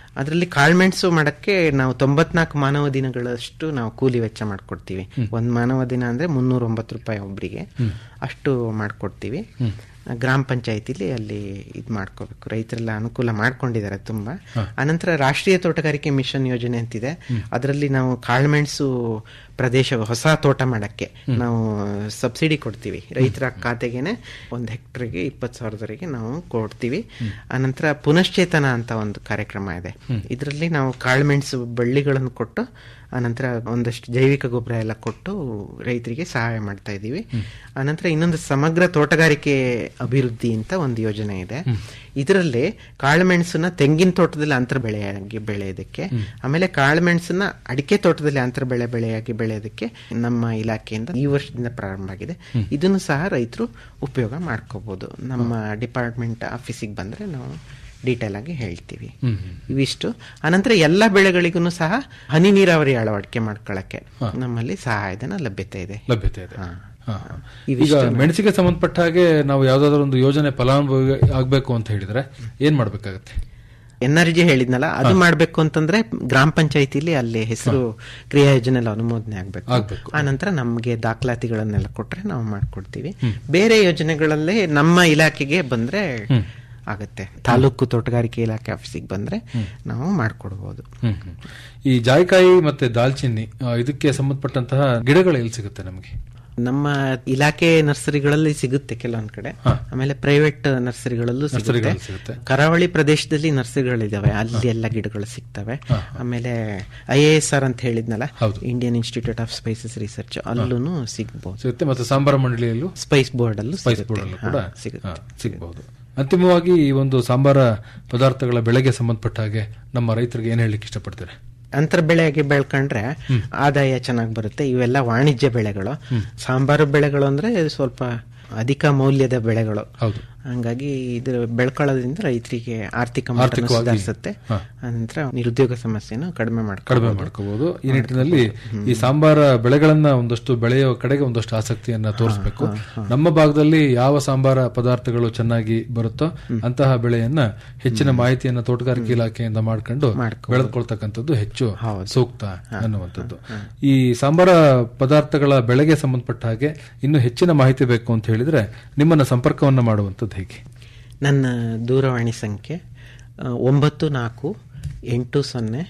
ಅದರಲ್ಲಿ ಕಾಳ್ಮೆಣಸು ಮಾಡಕ್ಕೆ ನಾವು ತೊಂಬತ್ನಾಲ್ಕು ಮಾನವ ದಿನಗಳಷ್ಟು ನಾವು ಕೂಲಿ ವೆಚ್ಚ ಮಾಡ್ಕೊಡ್ತೀವಿ ಒಂದ್ ಮಾನವ ದಿನ ಅಂದ್ರೆ ಮುನ್ನೂರ ಒಂಬತ್ತು ರೂಪಾಯಿ ಒಬ್ರಿಗೆ ಅಷ್ಟು ಮಾಡ್ಕೊಡ್ತೀವಿ ಗ್ರಾಮ ಪಂಚಾಯತಿಲಿ ಅಲ್ಲಿ ಇದು ಮಾಡ್ಕೋಬೇಕು ರೈತರೆಲ್ಲ ಅನುಕೂಲ ಮಾಡ್ಕೊಂಡಿದ್ದಾರೆ ತುಂಬಾ ಅನಂತರ ರಾಷ್ಟ್ರೀಯ ತೋಟಗಾರಿಕೆ ಮಿಷನ್ ಯೋಜನೆ ಅಂತಿದೆ ಅದರಲ್ಲಿ ನಾವು ಕಾಳುಮೆಣಸು ಪ್ರದೇಶ ಹೊಸ ತೋಟ ಮಾಡಕ್ಕೆ ನಾವು ಸಬ್ಸಿಡಿ ಕೊಡ್ತೀವಿ ರೈತರ ಖಾತೆಗೆನೆ ಒಂದು ಹೆಕ್ಟರ್ಗೆ ಇಪ್ಪತ್ತು ಸಾವಿರದವರೆಗೆ ನಾವು ಕೊಡ್ತೀವಿ ಅನಂತರ ಪುನಶ್ಚೇತನ ಅಂತ ಒಂದು ಕಾರ್ಯಕ್ರಮ ಇದೆ ಇದರಲ್ಲಿ ನಾವು ಕಾಳುಮೆಣಸು ಬಳ್ಳಿಗಳನ್ನು ಕೊಟ್ಟು ಅನಂತರ ಒಂದಷ್ಟು ಜೈವಿಕ ಗೊಬ್ಬರ ಎಲ್ಲ ಕೊಟ್ಟು ರೈತರಿಗೆ ಸಹಾಯ ಮಾಡ್ತಾ ಇದ್ದೀವಿ ಅನಂತರ ಇನ್ನೊಂದು ಸಮಗ್ರ ತೋಟಗಾರಿಕೆ ಅಭಿವೃದ್ಧಿ ಅಂತ ಒಂದು ಯೋಜನೆ ಇದೆ ಇದರಲ್ಲಿ ಕಾಳುಮೆಣಸನ್ನ ತೆಂಗಿನ ತೋಟದಲ್ಲಿ ಅಂತರ ಬೆಳೆಯಾಗಿ ಬೆಳೆಯೋದಕ್ಕೆ ಆಮೇಲೆ ಕಾಳುಮೆಣಸನ್ನ ಅಡಿಕೆ ತೋಟದಲ್ಲಿ ಅಂತರ ಬೆಳೆ ಬೆಳೆಯಾಗಿ ಬೆಳೆಯೋದಕ್ಕೆ ನಮ್ಮ ಇಲಾಖೆಯಿಂದ ಈ ವರ್ಷದಿಂದ ಪ್ರಾರಂಭ ಆಗಿದೆ ಇದನ್ನು ಸಹ ರೈತರು ಉಪಯೋಗ ಮಾಡ್ಕೋಬಹುದು ನಮ್ಮ ಡಿಪಾರ್ಟ್ಮೆಂಟ್ ಆಫೀಸಿಗೆ ಬಂದ್ರೆ ನಾವು ಡೀಟೇಲ್ ಆಗಿ ಹೇಳ್ತೀವಿ ಇವಿಷ್ಟು ಅನಂತರ ಎಲ್ಲ ಬೆಳೆಗಳಿಗೂ ಸಹ ಹನಿ ನೀರಾವರಿ ಅಳವಡಿಕೆ ಮಾಡ್ಕೊಳ್ಳಕ್ಕೆ ನಮ್ಮಲ್ಲಿ ಸಹಾಯಧನ ಲಭ್ಯತೆ ಇದೆ ಲಭ್ಯತೆ ಇದೆ ಹಾ. ಹಾ. ಇವಿಷ್ಟು ಈಗ ಮೆಣಸಿಗೆ ಸಂಬಂಧಪಟ್ಟ ಹಾಗೆ ನಾವು ಯಾವ್ದಾದ್ರು ಒಂದು ಯೋಜನೆ ಫಲಾನುಭವಿ ಆಗ್ಬೇಕು ಅಂತ ಹೇಳಿದ್ರೆ ಏನ್ ಮಾಡ್ಬೇಕಾಗತ್ತೆ ಎನ್ ಆರ್ ಜಿ ಹೇಳಿದ್ನಲ್ಲ ಅದು ಮಾಡ್ಬೇಕು ಅಂತಂದ್ರೆ ಗ್ರಾಮ ಪಂಚಾಯತಿಲಿ ಅಲ್ಲಿ ಹೆಸರು ಕ್ರಿಯಾ ಯೋಜನೆ ಅನುಮೋದನೆ ಆಗ್ಬೇಕು ಆಗ್ಬೇಕು. ಆ ನಂತರ ನಮ್ಗೆ ದಾಖಲಾತಿಗಳನ್ನೆಲ್ಲ ಕೊಟ್ರೆ ನಾವು ಮಾಡ್ಕೊಡ್ತೀವಿ ಬೇರೆ ಯೋಜನೆಗಳಲ್ಲೇ ನಮ್ಮ ಇಲಾಖೆಗೆ ಬಂದ್ರೆ ಆಗತ್ತೆ ತಾಲೂಕು ತೋಟಗಾರಿಕೆ ಇಲಾಖೆ ಆಫೀಸಿಗೆ ಬಂದ್ರೆ ನಾವು ಮಾಡ್ಕೊಡ್ಬೋದು ಹ್ಮ್ ಹ್ಮ್. ಈ ಜಾಯಿಕಾಯಿ ಮತ್ತೆ ದಾಲ್ಚಿನ್ನಿ ಆ, ಇದಕ್ಕೆ ಸಂಬಂಧಪಟ್ಟಂತಹ ಗಿಡಗಳು ಎಲ್ಲಿ ಸಿಗುತ್ತೆ ನಮಗೆ ನಮ್ಮ ಇಲಾಖೆ ನರ್ಸರಿಗಳಲ್ಲಿ ಸಿಗುತ್ತೆ ಕೆಲವೊಂದ್ ಕಡೆ ಆಮೇಲೆ ಪ್ರೈವೇಟ್ ನರ್ಸರಿಗಳಲ್ಲೂ ಸಿಗುತ್ತೆ ನರ್ಸರಿಗಳಲ್ಲಿ ಸಿಗುತ್ತೆ. ಕರಾವಳಿ ಪ್ರದೇಶದಲ್ಲಿ ನರ್ಸರಿಗಳಿದಾವೆ ಅಲ್ಲಿ ಎಲ್ಲ ಗಿಡಗಳು ಸಿಗ್ತವೆ ಆಮೇಲೆ ಐ ಎ ಎಸ್ ಆರ್ ಅಂತ ಹೇಳಿದ್ನಲ್ಲ ಹೌದು. Indian institute of spices research ಅಲ್ಲೂ ಸಿಗ್ಬಹುದು ಸಿಗುತ್ತೆ ಮತ್ತೆ ಸಾಂಬಾರ ಮಂಡಳಿಯಲ್ಲೂ ಸ್ಪೈಸ್ ಬೋರ್ಡ್ ಅಲ್ಲೂ ಸ್ಪೈಸ್ ಸಿಗುತ್ತೆ. ಬೋರ್ಡ್ ಹಾ, ಕೂಡ ಸಿಗುತ್ತೆ ಹಾ, ಸಿಗಬಹುದು ಅಂತಿಮವಾಗಿ ಈ ಒಂದು ಸಾಂಬಾರ ಪದಾರ್ಥಗಳ ಬೆಳೆಗೆ ಸಂಬಂಧಪಟ್ಟ ಹಾಗೆ ನಮ್ಮ ರೈತರಿಗೆ ಏನ್ ಹೇಳಲಿಕ್ಕೆ ಇಷ್ಟಪಡ್ತಾರೆ ಅಂತರ ಬೆಳೆಯಾಗಿ ಬೆಳ್ಕೊಂಡ್ರೆ ಆದಾಯ ಚೆನ್ನಾಗಿ ಬರುತ್ತೆ ಇವೆಲ್ಲ ವಾಣಿಜ್ಯ ಬೆಳೆಗಳು ಸಾಂಬಾರು ಬೆಳೆಗಳು ಅಂದ್ರೆ ಸ್ವಲ್ಪ ಅಧಿಕ ಮೌಲ್ಯದ ಬೆಳೆಗಳು ಹೌದು. ಹಂಗಾಗಿ ಇದು ಬೆಳ್ಕೊಳ್ಳೋದ್ರಿಂದ ರೈತರಿಗೆ ಆರ್ಥಿಕ ಮಟ್ಟನ ಆರ್ಥಿಕವಾಗಿ, ಸುಧಾರಿಸುತ್ತೆ ಹಾ. ನಂತರ ನಿರುದ್ಯೋಗ ಸಮಸ್ಯೆನ ಕಡಿಮೆ ಮಾಡ್ಕೊಂಡು ಕಡಿಮೆ ಮಾಡ್ಕೋಬಹುದು ಈ ನಿಟ್ಟಿನಲ್ಲಿ ಈ ಸಾಂಬಾರ ಬೆಳೆಗಳನ್ನ ಒಂದಷ್ಟು ಬೆಳೆಯುವ ಕಡೆಗೆ ಒಂದಷ್ಟು ಆಸಕ್ತಿಯನ್ನ ತೋರಿಸಬೇಕು ನಮ್ಮ ಭಾಗದಲ್ಲಿ ಯಾವ ಸಾಂಬಾರ ಪದಾರ್ಥಗಳು ಚೆನ್ನಾಗಿ ಬರುತ್ತೋ ಅಂತಹ ಬೆಳೆಯನ್ನ ಹೆಚ್ಚಿನ ಮಾಹಿತಿಯನ್ನ ತೋಟಗಾರಿಕೆ ಇಲಾಖೆಯಿಂದ ಮಾಡ್ಕೊಂಡು ಬೆಳೆದುಕೊಳ್ತಕ್ಕಂಥದ್ದು ಹೆಚ್ಚು ಸೂಕ್ತ ಅನ್ನುವಂಥದ್ದು ಈ ಸಾಂಬಾರ ಪದಾರ್ಥಗಳ ಬೆಳೆಗೆ ಸಂಬಂಧಪಟ್ಟ ಹಾಗೆ ಇನ್ನು ಹೆಚ್ಚಿನ ಮಾಹಿತಿ ಬೇಕು ಅಂತ ಹೇಳಿದ್ರೆ ನಿಮ್ಮನ್ನ ಸಂಪರ್ಕವನ್ನ ಮಾಡುವಂಥದ್ದು ಹೇಗೆ ನನ್ನ ದೂರವಾಣಿ ಸಂಖ್ಯೆ ಆ, ಒಂಬತ್ತು ನಾಲ್ಕು ಎಂಟು ಸೊನ್ನೆ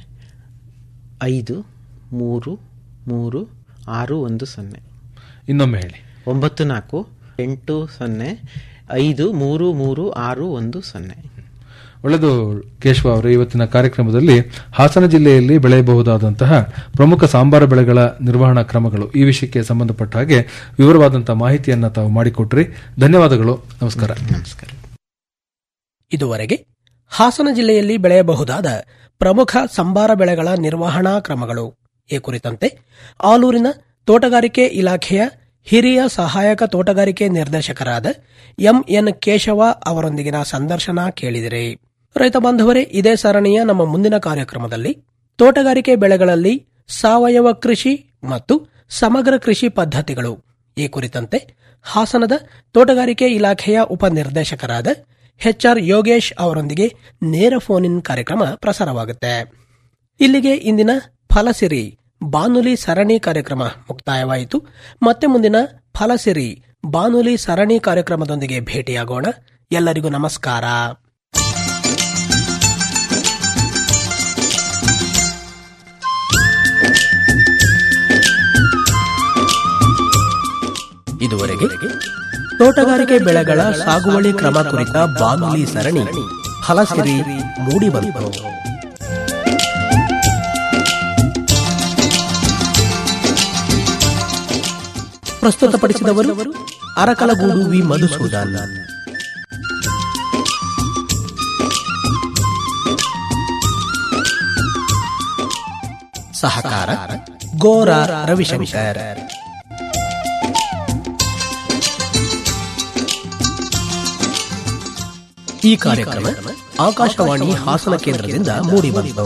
ಐದು ಮೂರು ಮೂರು ಆರು ಒಂದು ಸೊನ್ನೆ ಇನ್ನೊಮ್ಮೆ ಹೇಳಿ ಒಂಬತ್ತು ನಾಲ್ಕು ಎಂಟು ಸೊನ್ನೆ ಐದು ಮೂರು ಮೂರು ಆರು ಒಂದು ಸೊನ್ನೆ ಒಳ್ಳೆಯದು ಕೇಶವ ಅವರು ಇವತ್ತಿನ ಕಾರ್ಯಕ್ರಮದಲ್ಲಿ ಹಾಸನ ಜಿಲ್ಲೆಯಲ್ಲಿ ಬೆಳೆಯಬಹುದಾದಂತಹ ಪ್ರಮುಖ ಸಾಂಬಾರ ಬೆಳೆಗಳ ನಿರ್ವಹಣಾ ಕ್ರಮಗಳು ಈ ವಿಷಯಕ್ಕೆ ಸಂಬಂಧಪಟ್ಟ ಹಾಗೆ ವಿವರವಾದಂತಹ ಮಾಹಿತಿಯನ್ನ ತಾವು ಮಾಡಿಕೊಟ್ರಿ ಧನ್ಯವಾದಗಳು ನಮಸ್ಕಾರ ನಮಸ್ಕಾರ ಇದುವರೆಗೆ ಹಾಸನ ಜಿಲ್ಲೆಯಲ್ಲಿ ಬೆಳೆಯಬಹುದಾದ ಪ್ರಮುಖ ಸಂಬಾರ ಬೆಳೆಗಳ ನಿರ್ವಹಣಾ ಕ್ರಮಗಳು ಈ ಕುರಿತಂತೆ ಆಲೂರಿನ ತೋಟಗಾರಿಕೆ ಇಲಾಖೆಯ ಹಿರಿಯ ಸಹಾಯಕ ತೋಟಗಾರಿಕೆ ನಿರ್ದೇಶಕರಾದ ಎಂಎನ್ ಕೇಶವ ಅವರೊಂದಿಗಿನ ಸಂದರ್ಶನ ಕೇಳಿದಿರಿ ರೈತ ಬಾಂಧವರೇ ಇದೇ ಸರಣಿಯ ನಮ್ಮ ಮುಂದಿನ ಕಾರ್ಯಕ್ರಮದಲ್ಲಿ ತೋಟಗಾರಿಕೆ ಬೆಳೆಗಳಲ್ಲಿ ಸಾವಯವ ಕೃಷಿ ಮತ್ತು ಸಮಗ್ರ ಕೃಷಿ ಪದ್ಧತಿಗಳು ಈ ಕುರಿತಂತೆ ಹಾಸನದ ತೋಟಗಾರಿಕೆ ಇಲಾಖೆಯ ಉಪನಿರ್ದೇಶಕರಾದ ಎಚ್ಆರ್ ಯೋಗೇಶ್ ಅವರೊಂದಿಗೆ ನೇರ ಫೋನ್ ಇನ್ ಕಾರ್ಯಕ್ರಮ ಪ್ರಸಾರವಾಗುತ್ತೆ ಇಲ್ಲಿಗೆ ಇಂದಿನ ಫಲಸಿರಿ ಬಾನುಲಿ ಸರಣಿ ಕಾರ್ಯಕ್ರಮ ಮುಕ್ತಾಯವಾಯಿತು ಮತ್ತೆ ಮುಂದಿನ ಫಲಸಿರಿ ಬಾನುಲಿ ಸರಣಿ ಕಾರ್ಯಕ್ರಮದೊಂದಿಗೆ ಭೇಟಿಯಾಗೋಣ ಎಲ್ಲರಿಗೂ ನಮಸ್ಕಾರ ಇದುವರೆಗೆ ತೋಟಗಾರಿಕೆ ಬೆಳೆಗಳ ಸಾಗುವಳಿ ಕ್ರಮ ಕುರಿತ ಬಾನುಲಿ ಸರಣಿ ಫಲಸಿರಿ ಮೂಡಿಬಂತು ಪ್ರಸ್ತುತಪಡಿಸಿದವರು ಅರಕಲಗೂಡು ವಿ ಮಧುಸೂದನ್ ಸಹಕಾರ ಗೋರ ರವಿಶಂಕರ್ ಈ ಕಾರ್ಯಕ್ರಮ ಆಕಾಶವಾಣಿ ಹಾಸನ ಕೇಂದ್ರದಿಂದ ಮೂಡಿಬಂತು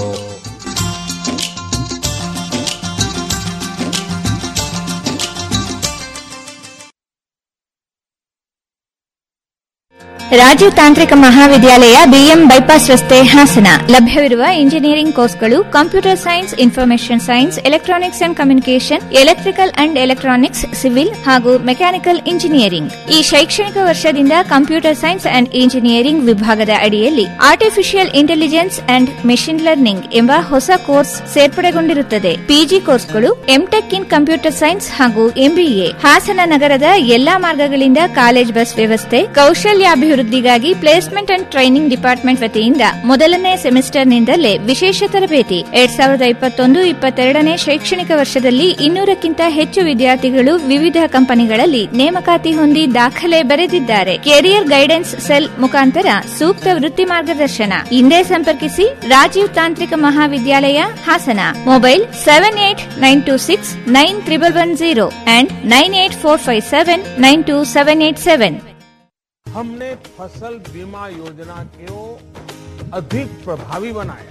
ರಾಜೀವ್ ತಾಂತ್ರಿಕ ಮಹಾವಿದ್ಯಾಲಯ ಬಿಎಂ ಬೈಪಾಸ್ ರಸ್ತೆ ಹಾಸನ ಲಭ್ಯವಿರುವ ಇಂಜಿನಿಯರಿಂಗ್ ಕೋರ್ಸ್ಗಳು computer science information science electronics and communication electrical and electronics civil ಹಾಗೂ ಮೆಕ್ಯಾನಿಕಲ್ ಇಂಜಿನಿಯರಿಂಗ್ ಈ ಶೈಕ್ಷಣಿಕ ವರ್ಷದಿಂದ ಕಂಪ್ಯೂಟರ್ ಸೈನ್ಸ್ ಅಂಡ್ ಇಂಜಿನಿಯರಿಂಗ್ ವಿಭಾಗದ ಅಡಿಯಲ್ಲಿ artificial intelligence and machine learning ಎಂಬ ಹೊಸ ಕೋರ್ಸ್ ಸೇರ್ಪಡೆಗೊಂಡಿರುತ್ತದೆ ಪಿಜಿ ಕೋರ್ಸ್ಗಳು ಎಂಟೆಕ್ ಇನ್ ಕಂಪ್ಯೂಟರ್ ಸೈನ್ಸ್ ಹಾಗೂ ಎಂಬಿಎ ಹಾಸನ ನಗರದ ಎಲ್ಲಾ ಮಾರ್ಗಗಳಿಂದ ಕಾಲೇಜ್ ಬಸ್ ವ್ಯವಸ್ಥೆ ಕೌಶಲ್ಯಾಭಿವೃದ್ಧಿಗಾಗಿ ಪ್ಲೇಸ್ಮೆಂಟ್ ಅಂಡ್ ಟ್ರೈನಿಂಗ್ ಡಿಪಾರ್ಟ್ಮೆಂಟ್ ವತಿಯಿಂದ ಮೊದಲನೇ ಸೆಮಿಸ್ಟರ್ನಿಂದಲೇ ವಿಶೇಷ ತರಬೇತಿ ಎರಡ್ ಸಾವಿರದ ಇಪ್ಪತ್ತೊಂದು ಇಪ್ಪತ್ತೆರಡನೇ ಶೈಕ್ಷಣಿಕ ವರ್ಷದಲ್ಲಿ ಇನ್ನೂರಕ್ಕಿಂತ ಹೆಚ್ಚು ವಿದ್ಯಾರ್ಥಿಗಳು ವಿವಿಧ ಕಂಪನಿಗಳಲ್ಲಿ ನೇಮಕಾತಿ ಹೊಂದಿ ದಾಖಲೆ ಬರೆದಿದ್ದಾರೆ ಕೆರಿಯರ್ ಗೈಡೆನ್ಸ್ ಸೆಲ್ ಮುಖಾಂತರ ಸೂಕ್ತ ವೃತ್ತಿ ಮಾರ್ಗದರ್ಶನ ಹಿಂದೆ ಸಂಪರ್ಕಿಸಿ ರಾಜೀವ್ ತಾಂತ್ರಿಕ ಮಹಾವಿದ್ಯಾಲಯ Hassan mobile seven eight nine two six nine triple one zero and nine eight four five seven nine two seven eight seven हमने फसल बीमा योजना को अधिक प्रभावी बनाया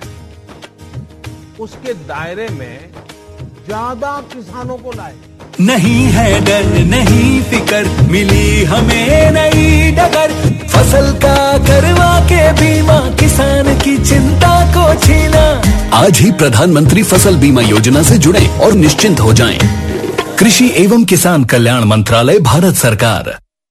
उसके दायरे में ज्यादा किसानों को लाए नहीं है डर नहीं फिकर मिली हमें नई डगर फसल का करवा के बीमा किसान की चिंता को छीना आज ही प्रधानमंत्री फसल बीमा योजना से जुड़े और निश्चिंत हो जाएं। कृषि एवं किसान कल्याण मंत्रालय भारत सरकार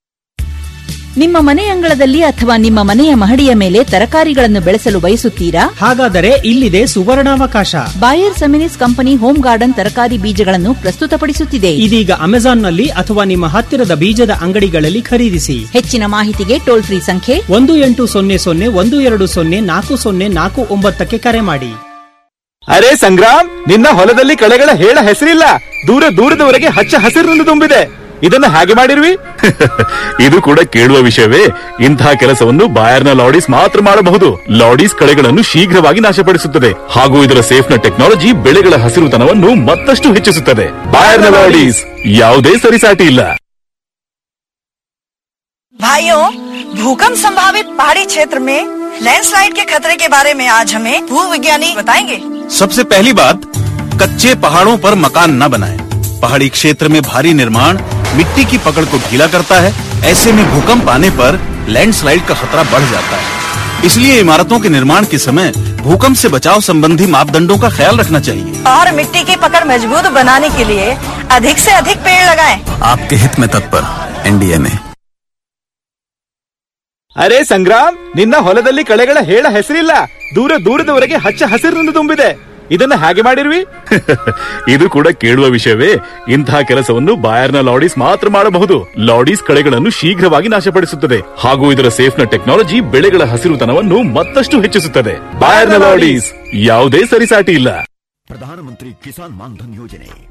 ನಿಮ್ಮ ಮನೆ ಅಂಗಳದಲ್ಲಿ ಅಥವಾ ನಿಮ್ಮ ಮನೆಯ ಮಹಡಿಯ ಮೇಲೆ ತರಕಾರಿಗಳನ್ನು ಬೆಳೆಸಲು ಬಯಸುತ್ತೀರಾ ಹಾಗಾದರೆ ಇಲ್ಲಿದೆ ಸುವರ್ಣಾವಕಾಶ Bayer Seminis company home garden ತರಕಾರಿ ಬೀಜಗಳನ್ನು ಪ್ರಸ್ತುತಪಡಿಸುತ್ತಿದೆ ಇದೀಗ ಅಮೆಜಾನ್ನಲ್ಲಿ ಅಥವಾ ನಿಮ್ಮ ಹತ್ತಿರದ ಬೀಜದ ಅಂಗಡಿಗಳಲ್ಲಿ ಖರೀದಿಸಿ ಹೆಚ್ಚಿನ ಮಾಹಿತಿಗೆ ಟೋಲ್ ಫ್ರೀ ಸಂಖ್ಯೆ ಒಂದು ಎಂಟು ಸೊನ್ನೆ ಸೊನ್ನೆ ಒಂದು ಎರಡು ಸೊನ್ನೆ ನಾಲ್ಕು ಸೊನ್ನೆ ನಾಲ್ಕು ಒಂಬತ್ತಕ್ಕೆ ಕರೆ ಮಾಡಿ ಅರೆ ಸಂಗ್ರಾಮ್ ನಿನ್ನ ಹೊಲದಲ್ಲಿ ಕಳೆಗಳ ಹೇಳ ಹೆಸರಿಲ್ಲ ದೂರ ದೂರದವರೆಗೆ ಹಚ್ಚ ಹಸಿರಿನಿಂದ ತುಂಬಿದೆ ಇದನ್ನ ಹಾಗೆ ಮಾಡಿರ್ವಿ ಇದು ಕೂಡ ಕೇಳುವ ವಿಷಯವೇ ಇಂತಹ ಕೆಲಸವನ್ನು ಬಾಯರ್ನ ಲಾಡೀಸ್ ಮಾತ್ರ ಮಾಡಬಹುದು ಲಾಡೀಸ್ ಕಳೆಗಳನ್ನು ಶೀಘ್ರವಾಗಿ ನಾಶಪಡಿಸುತ್ತದೆ ಹಾಗೂ ಇದರ ಸೇಫ್ನ ಟೆಕ್ನಾಲಜಿ ಬೆಳೆಗಳ ಹಸಿರುತನವನ್ನು ಮತ್ತಷ್ಟು ಹೆಚ್ಚಿಸುತ್ತದೆ ಬಾಯರ್ನ ಲಾಡೀಸ್ ಯಾವುದೇ ಸರಿಸಾಟಿ ಇಲ್ಲ भाइयों भूकंप संभावित पहाड़ी क्षेत्र में लैंडस्लाइड के खतरे के बारे में आज हमें भू विज्ञानी बताएंगे सबसे पहली बात कच्चे पहाड़ों पर मकान न बनाएं। पहाड़ी क्षेत्र में भारी निर्माण मिट्टी की पकड़ को ढीला करता है ऐसे में भूकंप आने पर लैंडस्लाइड का खतरा बढ़ जाता है इसलिए इमारतों के निर्माण के समय भूकंप से बचाव संबंधी मापदंडों का ख्याल रखना चाहिए और मिट्टी की पकड़ मजबूत बनाने के लिए अधिक से अधिक पेड़ लगाएं। आपके हित में तत्पर एनडीए में ಅರೆ ಸಂಗ್ರಾಮ್ ನಿನ್ನ ಹೊಲದಲ್ಲಿ ಕಳೆಗಳ ಹೇಳ ಹೆಸರಿಲ್ಲ ದೂರ ದೂರದವರೆಗೆ ಹಚ್ಚ ಹಸಿರಿನಿಂದ ತುಂಬಿದೆ ಇದನ್ನ ಹಾಗೆ ಮಾಡಿರ್ವಿ ಇದು ಕೂಡ ಕೇಳುವ ವಿಷಯವೇ ಇಂತಹ ಕೆಲಸವನ್ನು ಬಾಯರ್ನ ಲಾಡೀಸ್ ಮಾತ್ರ ಮಾಡಬಹುದು ಲಾಡೀಸ್ ಕಳೆಗಳನ್ನು ಶೀಘ್ರವಾಗಿ ನಾಶಪಡಿಸುತ್ತದೆ ಹಾಗೂ ಇದರ ಸೇಫ್ನ ಟೆಕ್ನಾಲಜಿ ಬೆಳೆಗಳ ಹಸಿರುತನವನ್ನು ಮತ್ತಷ್ಟು ಹೆಚ್ಚಿಸುತ್ತದೆ ಬಾಯರ್ನ ಲಾಡೀಸ್ ಯಾವುದೇ ಸರಿಸಾಟಿ ಇಲ್ಲ ಪ್ರಧಾನಮಂತ್ರಿ ಕಿಸಾನ್ ಮಾನ್ಧನ್ ಯೋಜನೆ